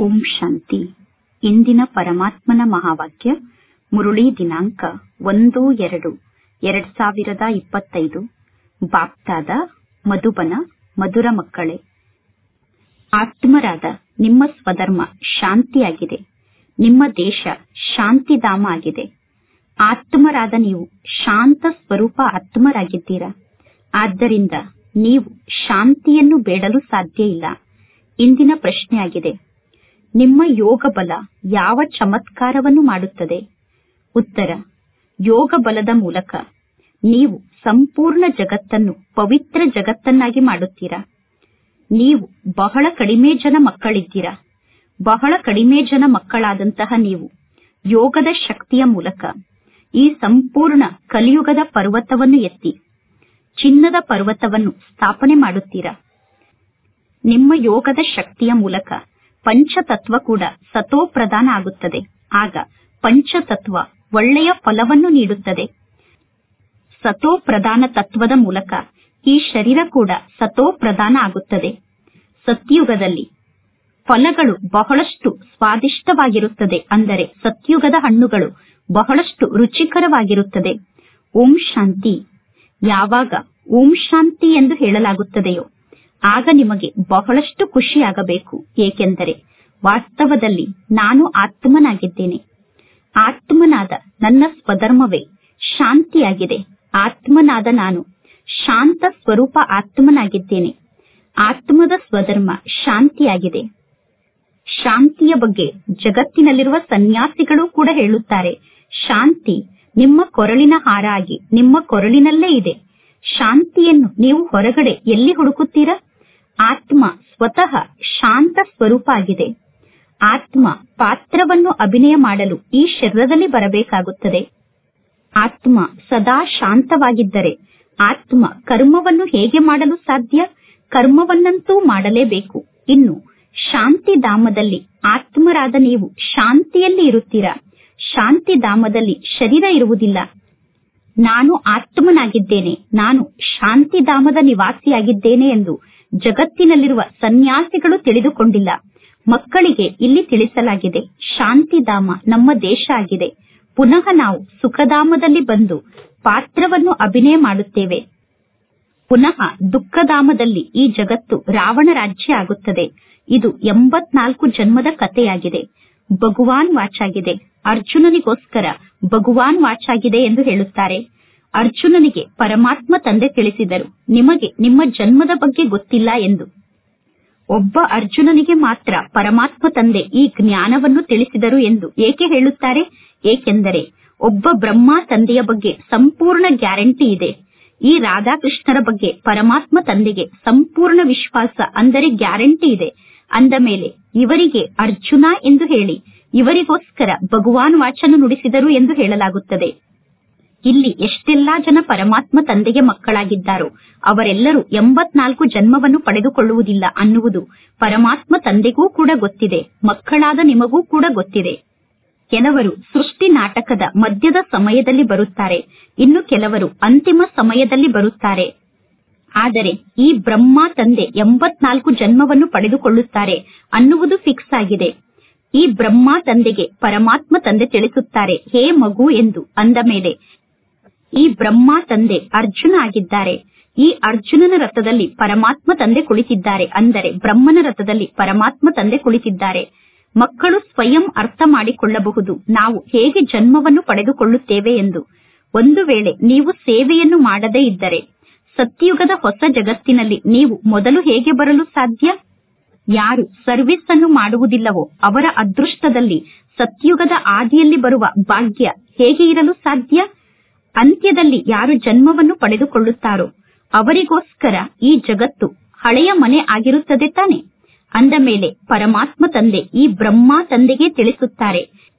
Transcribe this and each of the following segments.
ಓಂ ಶಾಂತಿ ಇಂದಿನ ಪರಮಾತ್ಮನ ಮಹಾವಾಕ್ಯ ಮುರುಳಿ ದಿನಾಂಕ ಒಂದು ಎರಡು ಎರಡ್ ಸಾವಿರದ ಇಪ್ಪತ್ತೈದು ಬಾಪ್ತಾದ ಮಧುಬನ ಮಧುರ ಮಕ್ಕಳೇ ಆತ್ಮರಾದ ನಿಮ್ಮ ಸ್ವಧರ್ಮ ಶಾಂತಿಯಾಗಿದೆ ನಿಮ್ಮ ದೇಶ ಶಾಂತಿಧಾಮ ಆಗಿದೆ ಆತ್ಮರಾದ ನೀವು ಶಾಂತ ಸ್ವರೂಪ ಆತ್ಮರಾಗಿದ್ದೀರಾ ಆದ್ದರಿಂದ ನೀವು ಶಾಂತಿಯನ್ನು ಬೇಡಲು ಸಾಧ್ಯ ಇಲ್ಲ ಇಂದಿನ ಪ್ರಶ್ನೆಯಾಗಿದೆ ನಿಮ್ಮ ಯೋಗ ಬಲ ಯಾವ ಚಮತ್ಕಾರವನ್ನು ಮಾಡುತ್ತದೆ ಉತ್ತರ ಯೋಗ ಬಲದ ಮೂಲಕ ನೀವು ಸಂಪೂರ್ಣ ಜಗತ್ತನ್ನು ಪವಿತ್ರ ಜಗತ್ತನ್ನಾಗಿ ಮಾಡುತ್ತೀರಾ ನೀವು ಬಹಳ ಕಡಿಮೆ ಜನ ಮಕ್ಕಳಿದ್ದೀರಾ ಬಹಳ ಕಡಿಮೆ ಜನ ಮಕ್ಕಳಾದಂತಹ ನೀವು ಯೋಗದ ಶಕ್ತಿಯ ಮೂಲಕ ಈ ಸಂಪೂರ್ಣ ಕಲಿಯುಗದ ಪರ್ವತವನ್ನು ಎತ್ತಿ ಚಿನ್ನದ ಪರ್ವತವನ್ನು ಸ್ಥಾಪನೆ ಮಾಡುತ್ತೀರಾ ನಿಮ್ಮ ಯೋಗದ ಶಕ್ತಿಯ ಮೂಲಕ ಪಂಚತತ್ವ ಕೂಡ ಸತೋಪ್ರಧಾನ ಆಗುತ್ತದೆ ಆಗ ಪಂಚತತ್ವ ಒಳ್ಳೆಯ ಫಲವನ್ನು ನೀಡುತ್ತದೆ ಸತೋಪ್ರಧಾನ ತತ್ವದ ಮೂಲಕ ಈ ಶರೀರ ಕೂಡ ಸತೋಪ್ರಧಾನ ಆಗುತ್ತದೆ ಸತ್ಯುಗದಲ್ಲಿ ಫಲಗಳು ಬಹಳಷ್ಟು ಸ್ವಾದಿಷ್ಟವಾಗಿರುತ್ತದೆ ಅಂದರೆ ಸತ್ಯುಗದ ಹಣ್ಣುಗಳು ಬಹಳಷ್ಟು ರುಚಿಕರವಾಗಿರುತ್ತದೆ ಓಂ ಶಾಂತಿ ಯಾವಾಗ ಓಂ ಶಾಂತಿ ಎಂದು ಹೇಳಲಾಗುತ್ತದೆಯೋ ಆಗ ನಿಮಗೆ ಬಹಳಷ್ಟು ಖುಷಿಯಾಗಬೇಕು ಏಕೆಂದರೆ ವಾಸ್ತವದಲ್ಲಿ ನಾನು ಆತ್ಮನಾಗಿದ್ದೇನೆ ಆತ್ಮನಾದ ನನ್ನ ಸ್ವಧರ್ಮವೇ ಶಾಂತಿಯಾಗಿದೆ ಆತ್ಮನಾದ ನಾನು ಶಾಂತ ಸ್ವರೂಪ ಆತ್ಮನಾಗಿದ್ದೇನೆ ಆತ್ಮದ ಸ್ವಧರ್ಮ ಶಾಂತಿಯಾಗಿದೆ ಶಾಂತಿಯ ಬಗ್ಗೆ ಜಗತ್ತಿನಲ್ಲಿರುವ ಸನ್ಯಾಸಿಗಳು ಕೂಡ ಹೇಳುತ್ತಾರೆ ಶಾಂತಿ ನಿಮ್ಮ ಕೊರಳಿನ ಹಾರ ಆಗಿ ನಿಮ್ಮ ಕೊರಳಿನಲ್ಲೇ ಇದೆ ಶಾಂತಿಯನ್ನು ನೀವು ಹೊರಗಡೆ ಎಲ್ಲಿ ಹುಡುಕುತ್ತೀರಾ ಆತ್ಮ ಸ್ವತಃ ಶಾಂತ ಸ್ವರೂಪ ಆಗಿದೆ ಆತ್ಮ ಪಾತ್ರವನ್ನು ಅಭಿನಯ ಮಾಡಲು ಈ ಶರೀರದಲ್ಲಿ ಬರಬೇಕಾಗುತ್ತದೆ ಆತ್ಮ ಸದಾ ಶಾಂತವಾಗಿದ್ದರೆ ಆತ್ಮ ಕರ್ಮವನ್ನು ಹೇಗೆ ಮಾಡಲು ಸಾಧ್ಯ ಕರ್ಮವನ್ನಂತೂ ಮಾಡಲೇಬೇಕು ಇನ್ನು ಶಾಂತಿಧಾಮದಲ್ಲಿ ಆತ್ಮರಾದ ನೀವು ಶಾಂತಿಯಲ್ಲಿ ಇರುತ್ತೀರಾ ಶಾಂತಿಧಾಮದಲ್ಲಿ ಶರೀರ ಇರುವುದಿಲ್ಲ ನಾನು ಆತ್ಮನಾಗಿದ್ದೇನೆ ನಾನು ಶಾಂತಿಧಾಮದ ನಿವಾಸಿಯಾಗಿದ್ದೇನೆ ಎಂದು ಜಗತ್ತಿನಲ್ಲಿರುವ ಸನ್ಯಾಸಿಗಳು ತಿಳಿದುಕೊಂಡಿಲ್ಲ ಮಕ್ಕಳಿಗೆ ಇಲ್ಲಿ ತಿಳಿಸಲಾಗಿದೆ ಶಾಂತಿಧಾಮ ನಮ್ಮ ದೇಶ ಆಗಿದೆ ಪುನಃ ನಾವು ಸುಖಧಾಮದಲ್ಲಿ ಬಂದು ಪಾತ್ರವನ್ನು ಅಭಿನಯ ಮಾಡುತ್ತೇವೆ ಪುನಃ ದುಃಖಧಾಮದಲ್ಲಿ ಈ ಜಗತ್ತು ರಾವಣ ರಾಜ್ಯ ಆಗುತ್ತದೆ ಇದು ಎಂಬತ್ನಾಲ್ಕು ಜನ್ಮದ ಕಥೆಯಾಗಿದೆ ಭಗವಾನ್ ವಾಚಾಗಿದೆ ಅರ್ಜುನನಿಗೋಸ್ಕರ ಭಗವಾನ್ ವಾಚಾಗಿದೆ ಎಂದು ಹೇಳುತ್ತಾರೆ ಅರ್ಜುನನಿಗೆ ಪರಮಾತ್ಮ ತಂದೆ ತಿಳಿಸಿದರು ನಿಮಗೆ ನಿಮ್ಮ ಜನ್ಮದ ಬಗ್ಗೆ ಗೊತ್ತಿಲ್ಲ ಎಂದು ಒಬ್ಬ ಅರ್ಜುನನಿಗೆ ಮಾತ್ರ ಪರಮಾತ್ಮ ತಂದೆ ಈ ಜ್ಞಾನವನ್ನು ತಿಳಿಸಿದರು ಎಂದು ಏಕೆ ಹೇಳುತ್ತಾರೆ ಏಕೆಂದರೆ ಒಬ್ಬ ಬ್ರಹ್ಮ ತಂದೆಯ ಬಗ್ಗೆ ಸಂಪೂರ್ಣ ಗ್ಯಾರಂಟಿ ಇದೆ ಈ ರಾಧಾಕೃಷ್ಣರ ಬಗ್ಗೆ ಪರಮಾತ್ಮ ತಂದೆಗೆ ಸಂಪೂರ್ಣ ವಿಶ್ವಾಸ ಅಂದರೆ ಗ್ಯಾರಂಟಿ ಇದೆ ಅಂದ ಮೇಲೆ ಇವರಿಗೆ ಅರ್ಜುನ ಎಂದು ಹೇಳಿ ಇವರಿಗೋಸ್ಕರ ಭಗವಾನ್ ವಾಚನ ನುಡಿಸಿದರು ಎಂದು ಹೇಳಲಾಗುತ್ತದೆ ಇಲ್ಲಿ ಎಷ್ಟೆಲ್ಲಾ ಜನ ಪರಮಾತ್ಮ ತಂದೆಗೆ ಮಕ್ಕಳಾಗಿದ್ದಾರೋ ಅವರೆಲ್ಲರೂ ಎಂಬತ್ನಾಲ್ಕು ಜನ್ಮವನ್ನು ಪಡೆದುಕೊಳ್ಳುವುದಿಲ್ಲ ಅನ್ನುವುದು ಪರಮಾತ್ಮ ತಂದೆಗೂ ಕೂಡ ಗೊತ್ತಿದೆ ಮಕ್ಕಳಾದ ನಿಮಗೂ ಕೂಡ ಗೊತ್ತಿದೆ ಕೆಲವರು ಸೃಷ್ಟಿ ನಾಟಕದ ಮಧ್ಯದ ಸಮಯದಲ್ಲಿ ಬರುತ್ತಾರೆ ಇನ್ನು ಕೆಲವರು ಅಂತಿಮ ಸಮಯದಲ್ಲಿ ಬರುತ್ತಾರೆ ಆದರೆ ಈ ಬ್ರಹ್ಮ ತಂದೆ ಎಂಬತ್ನಾಲ್ಕು ಜನ್ಮವನ್ನು ಪಡೆದುಕೊಳ್ಳುತ್ತಾರೆ ಅನ್ನುವುದು ಫಿಕ್ಸ್ ಆಗಿದೆ ಈ ಬ್ರಹ್ಮ ತಂದೆಗೆ ಪರಮಾತ್ಮ ತಂದೆ ತಿಳಿಸುತ್ತಾರೆ ಹೇ ಮಗು ಎಂದು ಅಂದ ಮೇಲೆ ಈ ಬ್ರಹ್ಮ ತಂದೆ ಅರ್ಜುನ ಆಗಿದ್ದಾರೆ ಈ ಅರ್ಜುನನ ರಥದಲ್ಲಿ ಪರಮಾತ್ಮ ತಂದೆ ಕುಳಿತಿದ್ದಾರೆ ಅಂದರೆ ಬ್ರಹ್ಮನ ರಥದಲ್ಲಿ ಪರಮಾತ್ಮ ತಂದೆ ಕುಳಿತಿದ್ದಾರೆ ಮಕ್ಕಳು ಸ್ವಯಂ ಅರ್ಥ ಮಾಡಿಕೊಳ್ಳಬಹುದು ನಾವು ಹೇಗೆ ಜನ್ಮವನ್ನು ಪಡೆದುಕೊಳ್ಳುತ್ತೇವೆ ಎಂದು ಒಂದು ವೇಳೆ ನೀವು ಸೇವೆಯನ್ನು ಮಾಡದೇ ಇದ್ದರೆ ಸತ್ಯುಗದ ಹೊಸ ಜಗತ್ತಿನಲ್ಲಿ ನೀವು ಮೊದಲು ಹೇಗೆ ಬರಲು ಸಾಧ್ಯ ಯಾರು ಸರ್ವಿಸ್ ಅನ್ನು ಮಾಡುವುದಿಲ್ಲವೋ ಅವರ ಅದೃಷ್ಟದಲ್ಲಿ ಸತ್ಯುಗದ ಆದಿಯಲ್ಲಿ ಬರುವ ಭಾಗ್ಯ ಹೇಗೆ ಇರಲು ಸಾಧ್ಯ ಅಂತ್ಯದಲ್ಲಿ ಯಾರು ಜನ್ಮವನ್ನು ಪಡೆದುಕೊಳ್ಳುತ್ತಾರೋ ಅವರಿಗೋಸ್ಕರ ಈ ಜಗತ್ತು ಹಳೆಯ ಮನೆ ಆಗಿರುತ್ತದೆ ತಾನೆ ಅಂದ ಮೇಲೆ ಪರಮಾತ್ಮ ತಂದೆ ಈ ಬ್ರಹ್ಮ ತಂದೆಗೆ ತಿಳಿಸುತ್ತಾರೆ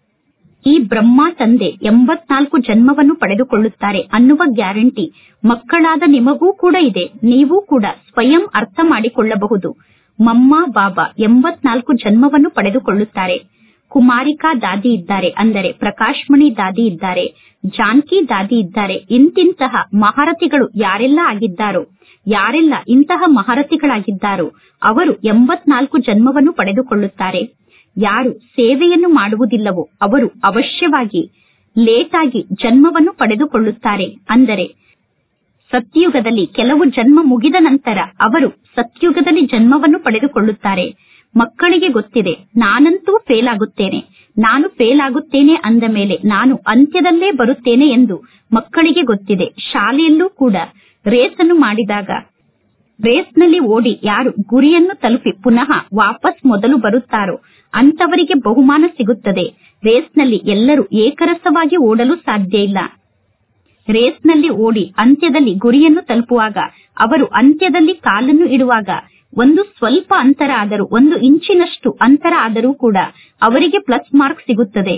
ಈ ಬ್ರಹ್ಮ ತಂದೆ ಎಂಬತ್ನಾಲ್ಕು ಜನ್ಮವನ್ನು ಪಡೆದುಕೊಳ್ಳುತ್ತಾರೆ ಅನ್ನುವ ಗ್ಯಾರಂಟಿ ಮಕ್ಕಳಾದ ನಿಮಗೂ ಕೂಡ ಇದೆ ನೀವು ಕೂಡ ಸ್ವಯಂ ಅರ್ಥ ಮಾಡಿಕೊಳ್ಳಬಹುದು ಮಮ್ಮ ಬಾಬಾ ಎಂಬತ್ನಾಲ್ಕು ಜನ್ಮವನ್ನು ಪಡೆದುಕೊಳ್ಳುತ್ತಾರೆ ಕುಮಾರಿಕಾ ದಾದಿ ಇದ್ದಾರೆ ಅಂದರೆ ಪ್ರಕಾಶ್ಮಣಿ ದಾದಿ ಇದ್ದಾರೆ ಜಾನ್ಕಿ ದಾದಿ ಇದ್ದಾರೆ ಇಂತಿಂತಹ ಮಹಾರಥಿಗಳು ಯಾರೆಲ್ಲ ಆಗಿದ್ದಾರೋ ಯಾರೆಲ್ಲ ಇಂತಹ ಮಹಾರಥಿಗಳಾಗಿದ್ದಾರೋ ಅವರು ಎಂಬತ್ನಾಲ್ಕು ಜನ್ಮವನ್ನು ಪಡೆದುಕೊಳ್ಳುತ್ತಾರೆ ಯಾರು ಸೇವೆಯನ್ನು ಮಾಡುವುದಿಲ್ಲವೋ ಅವರು ಅವಶ್ಯವಾಗಿ ಲೇಟಾಗಿ ಜನ್ಮವನ್ನು ಪಡೆದುಕೊಳ್ಳುತ್ತಾರೆ ಅಂದರೆ ಸತ್ಯುಗದಲ್ಲಿ ಕೆಲವು ಜನ್ಮ ಮುಗಿದ ನಂತರ ಅವರು ಸತ್ಯುಗದಲ್ಲಿ ಜನ್ಮವನ್ನು ಪಡೆದುಕೊಳ್ಳುತ್ತಾರೆ ಮಕ್ಕಳಿಗೆ ಗೊತ್ತಿದೆ ನಾನಂತೂ ಫೇಲ್ ಆಗುತ್ತೇನೆ ನಾನು ಫೇಲ್ ಆಗುತ್ತೇನೆ ಅಂದ ಮೇಲೆ ನಾನು ಅಂತ್ಯದಲ್ಲೇ ಬರುತ್ತೇನೆ ಎಂದು ಮಕ್ಕಳಿಗೆ ಗೊತ್ತಿದೆ ಶಾಲೆಯಲ್ಲೂ ಕೂಡ ರೇಸ್ ಅನ್ನು ಮಾಡಿದಾಗ ರೇಸ್ನಲ್ಲಿ ಓಡಿ ಯಾರು ಗುರಿಯನ್ನು ತಲುಪಿ ಪುನಃ ವಾಪಸ್ ಮೊದಲು ಬರುತ್ತಾರೋ ಅಂತವರಿಗೆ ಬಹುಮಾನ ಸಿಗುತ್ತದೆ ರೇಸ್ನಲ್ಲಿ ಎಲ್ಲರೂ ಏಕರಸವಾಗಿ ಓಡಲು ಸಾಧ್ಯ ಇಲ್ಲ ರೇಸ್ನಲ್ಲಿ ಓಡಿ ಅಂತ್ಯದಲ್ಲಿ ಗುರಿಯನ್ನು ತಲುಪುವಾಗ ಅವರು ಅಂತ್ಯದಲ್ಲಿ ಕಾಲನ್ನು ಇಡುವಾಗ ಒಂದು ಸ್ವಲ್ಪ ಅಂತರ ಆದರೂ ಒಂದು ಇಂಚಿನಷ್ಟು ಅಂತರ ಆದರೂ ಕೂಡ ಅವರಿಗೆ ಪ್ಲಸ್ ಮಾರ್ಕ್ ಸಿಗುತ್ತದೆ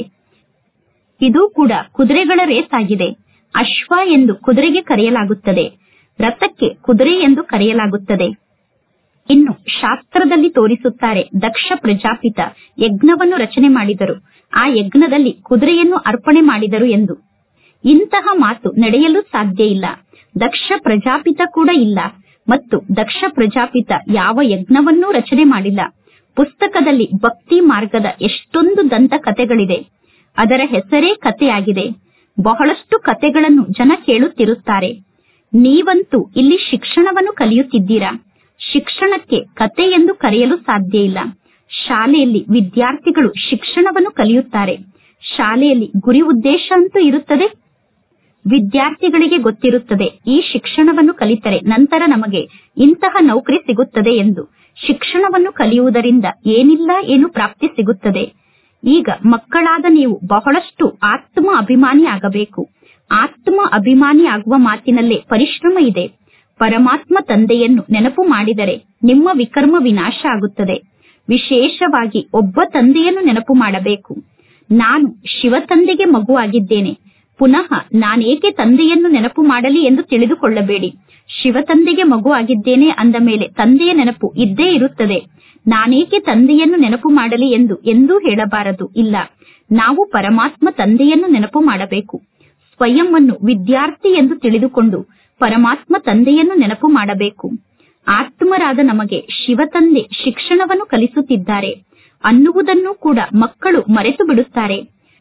ಇದು ಕೂಡ ಕುದುರೆಗಳ ರೇಸ್ ಆಗಿದೆ ಅಶ್ವ ಎಂದು ಕುದುರೆಗೆ ಕರೆಯಲಾಗುತ್ತದೆ ರಥಕ್ಕೆ ಕುದುರೆ ಎಂದು ಕರೆಯಲಾಗುತ್ತದೆ ಇನ್ನು ಶಾಸ್ತ್ರದಲ್ಲಿ ತೋರಿಸುತ್ತಾರೆ ದಕ್ಷ ಪ್ರಜಾಪಿತ ಯಜ್ಞವನ್ನು ರಚನೆ ಮಾಡಿದರು ಆ ಯಜ್ಞದಲ್ಲಿ ಕುದುರೆಯನ್ನು ಅರ್ಪಣೆ ಮಾಡಿದರು ಎಂದು ಇಂತಹ ಮಾತು ನಡೆಯಲು ಸಾಧ್ಯ ಇಲ್ಲ ದಕ್ಷ ಪ್ರಜಾಪಿತ ಕೂಡ ಇಲ್ಲ ಮತ್ತು ದಕ್ಷ ಪ್ರಜಾಪಿತ ಯಾವ ಯಜ್ಞವನ್ನೂ ರಚನೆ ಮಾಡಿಲ್ಲ ಪುಸ್ತಕದಲ್ಲಿ ಭಕ್ತಿ ಮಾರ್ಗದ ಎಷ್ಟೊಂದು ದಂತ ಕಥೆಗಳಿದೆ ಅದರ ಹೆಸರೇ ಕಥೆಯಾಗಿದೆ ಬಹಳಷ್ಟು ಕಥೆಗಳನ್ನು ಜನ ಕೇಳುತ್ತಿರುತ್ತಾರೆ ನೀವಂತೂ ಇಲ್ಲಿ ಶಿಕ್ಷಣವನ್ನು ಕಲಿಯುತ್ತಿದ್ದೀರಾ ಶಿಕ್ಷಣಕ್ಕೆ ಕತೆ ಎಂದು ಕರೆಯಲು ಸಾಧ್ಯ ಇಲ್ಲ ಶಾಲೆಯಲ್ಲಿ ವಿದ್ಯಾರ್ಥಿಗಳು ಶಿಕ್ಷಣವನ್ನು ಕಲಿಯುತ್ತಾರೆ ಶಾಲೆಯಲ್ಲಿ ಗುರಿ ಉದ್ದೇಶ ಅಂತೂ ಇರುತ್ತದೆ ವಿದ್ಯಾರ್ಥಿಗಳಿಗೆ ಗೊತ್ತಿರುತ್ತದೆ ಈ ಶಿಕ್ಷಣವನ್ನು ಕಲಿತರೆ ನಂತರ ನಮಗೆ ಇಂತಹ ನೌಕರಿ ಸಿಗುತ್ತದೆ ಎಂದು ಶಿಕ್ಷಣವನ್ನು ಕಲಿಯುವುದರಿಂದ ಏನಿಲ್ಲ ಏನು ಪ್ರಾಪ್ತಿ ಸಿಗುತ್ತದೆ ಈಗ ಮಕ್ಕಳಾದ ನೀವು ಬಹಳಷ್ಟು ಆತ್ಮ ಅಭಿಮಾನಿ ಆಗಬೇಕು ಆತ್ಮ ಅಭಿಮಾನಿ ಆಗುವ ಮಾತಿನಲ್ಲೇ ಪರಿಶ್ರಮ ಇದೆ ಪರಮಾತ್ಮ ತಂದೆಯನ್ನು ನೆನಪು ಮಾಡಿದರೆ ನಿಮ್ಮ ವಿಕರ್ಮ ವಿನಾಶ ಆಗುತ್ತದೆ ವಿಶೇಷವಾಗಿ ಒಬ್ಬ ತಂದೆಯನ್ನು ನೆನಪು ಮಾಡಬೇಕು ನಾನು ಶಿವ ತಂದೆಗೆ ಮಗುವಾಗಿದ್ದೇನೆ ಪುನಃ ನಾನೇಕೆ ತಂದೆಯನ್ನು ನೆನಪು ಮಾಡಲಿ ಎಂದು ತಿಳಿದುಕೊಳ್ಳಬೇಡಿ ಶಿವ ತಂದೆಗೆ ಮಗು ಆಗಿದ್ದೇನೆ ಅಂದ ಮೇಲೆ ತಂದೆಯ ನೆನಪು ಇದ್ದೇ ಇರುತ್ತದೆ ನಾನೇಕೆ ತಂದೆಯನ್ನು ನೆನಪು ಮಾಡಲಿ ಎಂದು ಎಂದೂ ಹೇಳಬಾರದು ಇಲ್ಲ ನಾವು ಪರಮಾತ್ಮ ತಂದೆಯನ್ನು ನೆನಪು ಮಾಡಬೇಕು ಸ್ವಯಂ ಅನ್ನು ವಿದ್ಯಾರ್ಥಿ ಎಂದು ತಿಳಿದುಕೊಂಡು ಪರಮಾತ್ಮ ತಂದೆಯನ್ನು ನೆನಪು ಮಾಡಬೇಕು ಆತ್ಮರಾದ ನಮಗೆ ಶಿವ ತಂದೆ ಶಿಕ್ಷಣವನ್ನು ಕಲಿಸುತ್ತಿದ್ದಾರೆ ಅನ್ನುವುದನ್ನು ಕೂಡ ಮಕ್ಕಳು ಮರೆತು ಬಿಡುತ್ತಾರೆ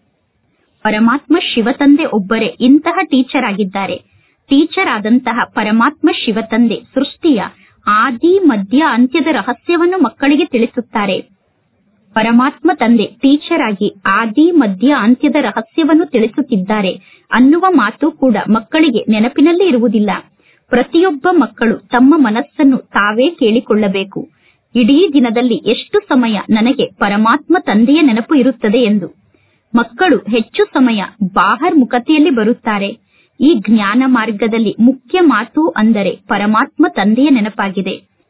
ಪರಮಾತ್ಮ ಶಿವ ತಂದೆ ಒಬ್ಬರೇ ಇಂತಹ ಟೀಚರ್ ಆಗಿದ್ದಾರೆ ಟೀಚರ್ ಆದಂತಹ ಪರಮಾತ್ಮ ಶಿವ ತಂದೆ ಸೃಷ್ಟಿಯ ಆದಿ ಮಧ್ಯ ಅಂತ್ಯದ ರಹಸ್ಯವನ್ನು ಮಕ್ಕಳಿಗೆ ತಿಳಿಸುತ್ತಾರೆ ಪರಮಾತ್ಮ ತಂದೆ ಟೀಚರ್ ಆಗಿ ಆದಿ ಮಧ್ಯ ಅಂತ್ಯದ ರಹಸ್ಯವನ್ನು ತಿಳಿಸುತ್ತಿದ್ದಾರೆ ಅನ್ನುವ ಮಾತು ಕೂಡ ಮಕ್ಕಳಿಗೆ ನೆನಪಿನಲ್ಲಿ ಇರುವುದಿಲ್ಲ ಪ್ರತಿಯೊಬ್ಬ ಮಕ್ಕಳು ತಮ್ಮ ಮನಸ್ಸನ್ನು ತಾವೇ ಕೇಳಿಕೊಳ್ಳಬೇಕು ಇಡೀ ದಿನದಲ್ಲಿ ಎಷ್ಟು ಸಮಯ ನನಗೆ ಪರಮಾತ್ಮ ತಂದೆಯ ನೆನಪು ಇರುತ್ತದೆ ಎಂದು ಮಕ್ಕಳು ಹೆಚ್ಚು ಸಮಯ ಬಾಹರ್ ಮುಖತೆಯಲ್ಲಿ ಬರುತ್ತಾರೆ ಈ ಜ್ಞಾನ ಮಾರ್ಗದಲ್ಲಿ ಮುಖ್ಯ ಮಾತು ಅಂದರೆ ಪರಮಾತ್ಮ ತಂದೆಯ ನೆನಪಾಗಿದೆ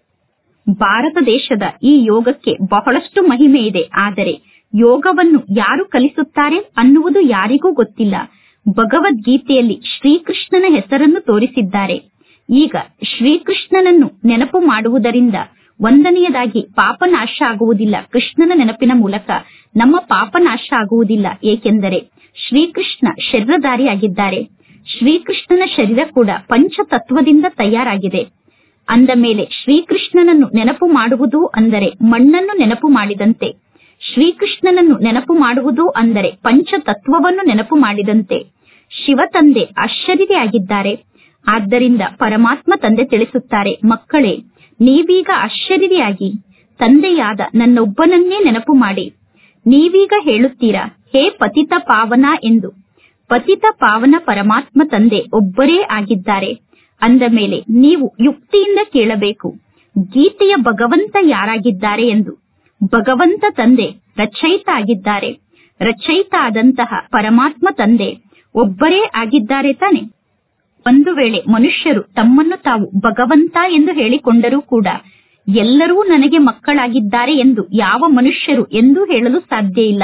ಭಾರತ ದೇಶದ ಈ ಯೋಗಕ್ಕೆ ಬಹಳಷ್ಟು ಮಹಿಮೆ ಇದೆ ಆದರೆ ಯೋಗವನ್ನು ಯಾರು ಕಲಿಸುತ್ತಾರೆ ಅನ್ನುವುದು ಯಾರಿಗೂ ಗೊತ್ತಿಲ್ಲ ಭಗವದ್ಗೀತೆಯಲ್ಲಿ ಶ್ರೀಕೃಷ್ಣನ ಹೆಸರನ್ನು ತೋರಿಸಿದ್ದಾರೆ ಈಗ ಶ್ರೀಕೃಷ್ಣನನ್ನು ನೆನಪು ಮಾಡುವುದರಿಂದ ಒಂದನೆಯದಾಗಿ ಪಾಪ ನಾಶ ಆಗುವುದಿಲ್ಲ ಕೃಷ್ಣನ ನೆನಪಿನ ಮೂಲಕ ನಮ್ಮ ಪಾಪ ನಾಶ ಆಗುವುದಿಲ್ಲ ಏಕೆಂದರೆ ಶ್ರೀಕೃಷ್ಣ ಶರೀರಧಾರಿಯಾಗಿದ್ದಾರೆ ಶ್ರೀಕೃಷ್ಣನ ಶರೀರ ಕೂಡ ಪಂಚತತ್ವದಿಂದ ತಯಾರಾಗಿದೆ ಅಂದ ಮೇಲೆ ಶ್ರೀಕೃಷ್ಣನನ್ನು ನೆನಪು ಮಾಡುವುದು ಅಂದರೆ ಮಣ್ಣನ್ನು ನೆನಪು ಮಾಡಿದಂತೆ ಶ್ರೀಕೃಷ್ಣನನ್ನು ನೆನಪು ಮಾಡುವುದು ಅಂದರೆ ಪಂಚತತ್ವವನ್ನು ನೆನಪು ಮಾಡಿದಂತೆ ಶಿವ ತಂದೆ ಆಶ್ಚರ್ಯವಾಗಿದ್ದಾರೆ ಆದ್ದರಿಂದ ಪರಮಾತ್ಮ ತಂದೆ ತಿಳಿಸುತ್ತಾರೆ ಮಕ್ಕಳೇ ನೀವೀಗ ಆಶ್ಚರ್ಯವಾಗಿ ತಂದೆಯಾದ ನನ್ನೊಬ್ಬನನ್ನೇ ನೆನಪು ಮಾಡಿ ನೀವೀಗ ಹೇಳುತ್ತೀರಾ ಹೇ ಪತಿತ ಪಾವನ ಎಂದು ಪತಿತ ಪಾವನ ಪರಮಾತ್ಮ ತಂದೆ ಒಬ್ಬರೇ ಆಗಿದ್ದಾರೆ ಅಂದ ಮೇಲೆ ನೀವು ಯುಕ್ತಿಯಿಂದ ಕೇಳಬೇಕು ಗೀತೆಯ ಭಗವಂತ ಯಾರಾಗಿದ್ದಾರೆ ಎಂದು ಭಗವಂತ ತಂದೆ ರಚಯಿತ ಆಗಿದ್ದಾರೆ ರಚಯಿತ ಆದಂತಹ ಪರಮಾತ್ಮ ತಂದೆ ಒಬ್ಬರೇ ಆಗಿದ್ದಾರೆ ತಾನೆ ಒಂದು ವೇಳೆ ಮನುಷ್ಯರು ತಮ್ಮನ್ನು ತಾವು ಭಗವಂತ ಎಂದು ಹೇಳಿಕೊಂಡರೂ ಕೂಡ ಎಲ್ಲರೂ ನನಗೆ ಮಕ್ಕಳಾಗಿದ್ದಾರೆ ಎಂದು ಯಾವ ಮನುಷ್ಯರು ಎಂದೂ ಹೇಳಲು ಸಾಧ್ಯ ಇಲ್ಲ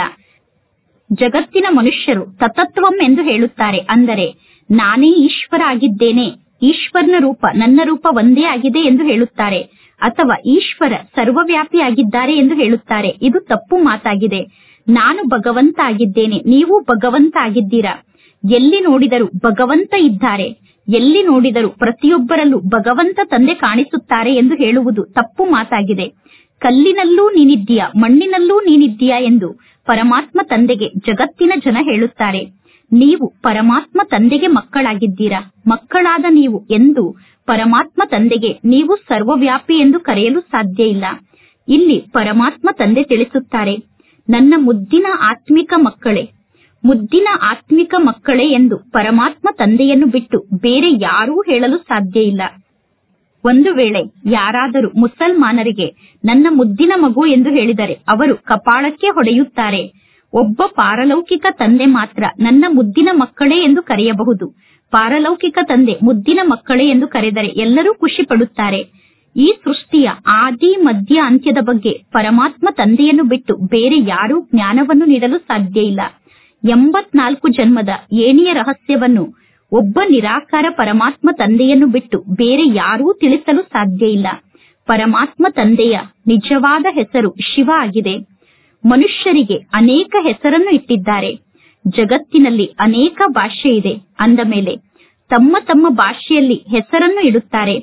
ಜಗತ್ತಿನ ಮನುಷ್ಯರು ತತತ್ವಂ ಎಂದು ಹೇಳುತ್ತಾರೆ ಅಂದರೆ ನಾನೇ ಈಶ್ವರ ಆಗಿದ್ದೇನೆ ಈಶ್ವರನ ರೂಪ ನನ್ನ ರೂಪ ಒಂದೇ ಆಗಿದೆ ಎಂದು ಹೇಳುತ್ತಾರೆ ಅಥವಾ ಈಶ್ವರ ಸರ್ವವ್ಯಾಪಿ ಆಗಿದ್ದಾರೆ ಎಂದು ಹೇಳುತ್ತಾರೆ ಇದು ತಪ್ಪು ಮಾತಾಗಿದೆ ನಾನು ಭಗವಂತ ಆಗಿದ್ದೇನೆ ನೀವು ಭಗವಂತ ಆಗಿದ್ದೀರಾ ಎಲ್ಲಿ ನೋಡಿದರೂ ಭಗವಂತ ಇದ್ದಾರೆ ಎಲ್ಲಿ ನೋಡಿದರೂ ಪ್ರತಿಯೊಬ್ಬರಲ್ಲೂ ಭಗವಂತ ತಂದೆ ಕಾಣಿಸುತ್ತಾರೆ ಎಂದು ಹೇಳುವುದು ತಪ್ಪು ಮಾತಾಗಿದೆ ಕಲ್ಲಿನಲ್ಲೂ ನೀನಿದ್ದೀಯಾ ಮಣ್ಣಿನಲ್ಲೂ ನೀನಿದ್ದೀಯಾ ಎಂದು ಪರಮಾತ್ಮ ತಂದೆಗೆ ಜಗತ್ತಿನ ಜನ ಹೇಳುತ್ತಾರೆ ನೀವು ಪರಮಾತ್ಮ ತಂದೆಗೆ ಮಕ್ಕಳಾಗಿದ್ದೀರಾ ಮಕ್ಕಳಾದ ನೀವು ಎಂದು ಪರಮಾತ್ಮ ತಂದೆಗೆ ನೀವು ಸರ್ವವ್ಯಾಪಿ ಎಂದು ಕರೆಯಲು ಸಾಧ್ಯ ಇಲ್ಲ ಇಲ್ಲಿ ಪರಮಾತ್ಮ ತಂದೆ ತಿಳಿಸುತ್ತಾರೆ ನನ್ನ ಮುದ್ದಿನ ಆತ್ಮಿಕ ಮಕ್ಕಳೇ ಮುದ್ದಿನ ಆತ್ಮಿಕ ಮಕ್ಕಳೇ ಎಂದು ಪರಮಾತ್ಮ ತಂದೆಯನ್ನು ಬಿಟ್ಟು ಬೇರೆ ಯಾರೂ ಹೇಳಲು ಸಾಧ್ಯ ಇಲ್ಲ ಒಂದು ವೇಳೆ ಯಾರಾದರೂ ಮುಸಲ್ಮಾನರಿಗೆ ನನ್ನ ಮುದ್ದಿನ ಮಗು ಎಂದು ಹೇಳಿದರೆ ಅವರು ಕಪಾಳಕ್ಕೆ ಹೊಡೆಯುತ್ತಾರೆ ಒಬ್ಬ ಪಾರಲೌಕಿಕ ತಂದೆ ಮಾತ್ರ ನನ್ನ ಮುದ್ದಿನ ಮಕ್ಕಳೇ ಎಂದು ಕರೆಯಬಹುದು ಪಾರಲೌಕಿಕ ತಂದೆ ಮುದ್ದಿನ ಮಕ್ಕಳೇ ಎಂದು ಕರೆದರೆ ಎಲ್ಲರೂ ಖುಷಿ ಪಡುತ್ತಾರೆ ಈ ಸೃಷ್ಟಿಯ ಆದಿ ಮಧ್ಯ ಅಂತ್ಯದ ಬಗ್ಗೆ ಪರಮಾತ್ಮ ತಂದೆಯನ್ನು ಬಿಟ್ಟು ಬೇರೆ ಯಾರೂ ಜ್ಞಾನವನ್ನು ನೀಡಲು ಸಾಧ್ಯ ಇಲ್ಲ ಎಂಬತ್ನಾಲ್ಕು ಜನ್ಮದ ಏಣಿಯ ರಹಸ್ಯವನ್ನು ಒಬ್ಬ ನಿರಾಕಾರ ಪರಮಾತ್ಮ ತಂದೆಯನ್ನು ಬಿಟ್ಟು ಬೇರೆ ಯಾರೂ ತಿಳಿಸಲು ಸಾಧ್ಯ ಇಲ್ಲ ಪರಮಾತ್ಮ ತಂದೆಯ ನಿಜವಾದ ಹೆಸರು ಶಿವ ಆಗಿದೆ ಮನುಷ್ಯರಿಗೆ ಅನೇಕ ಹೆಸರನ್ನು ಇಟ್ಟಿದ್ದಾರೆ ಜಗತ್ತಿನಲ್ಲಿ ಅನೇಕ ಭಾಷೆ ಇದೆ ಅಂದ ಮೇಲೆ ತಮ್ಮ ತಮ್ಮ ಭಾಷೆಯಲ್ಲಿ ಹೆಸರನ್ನು ಇಡುತ್ತಾರೆ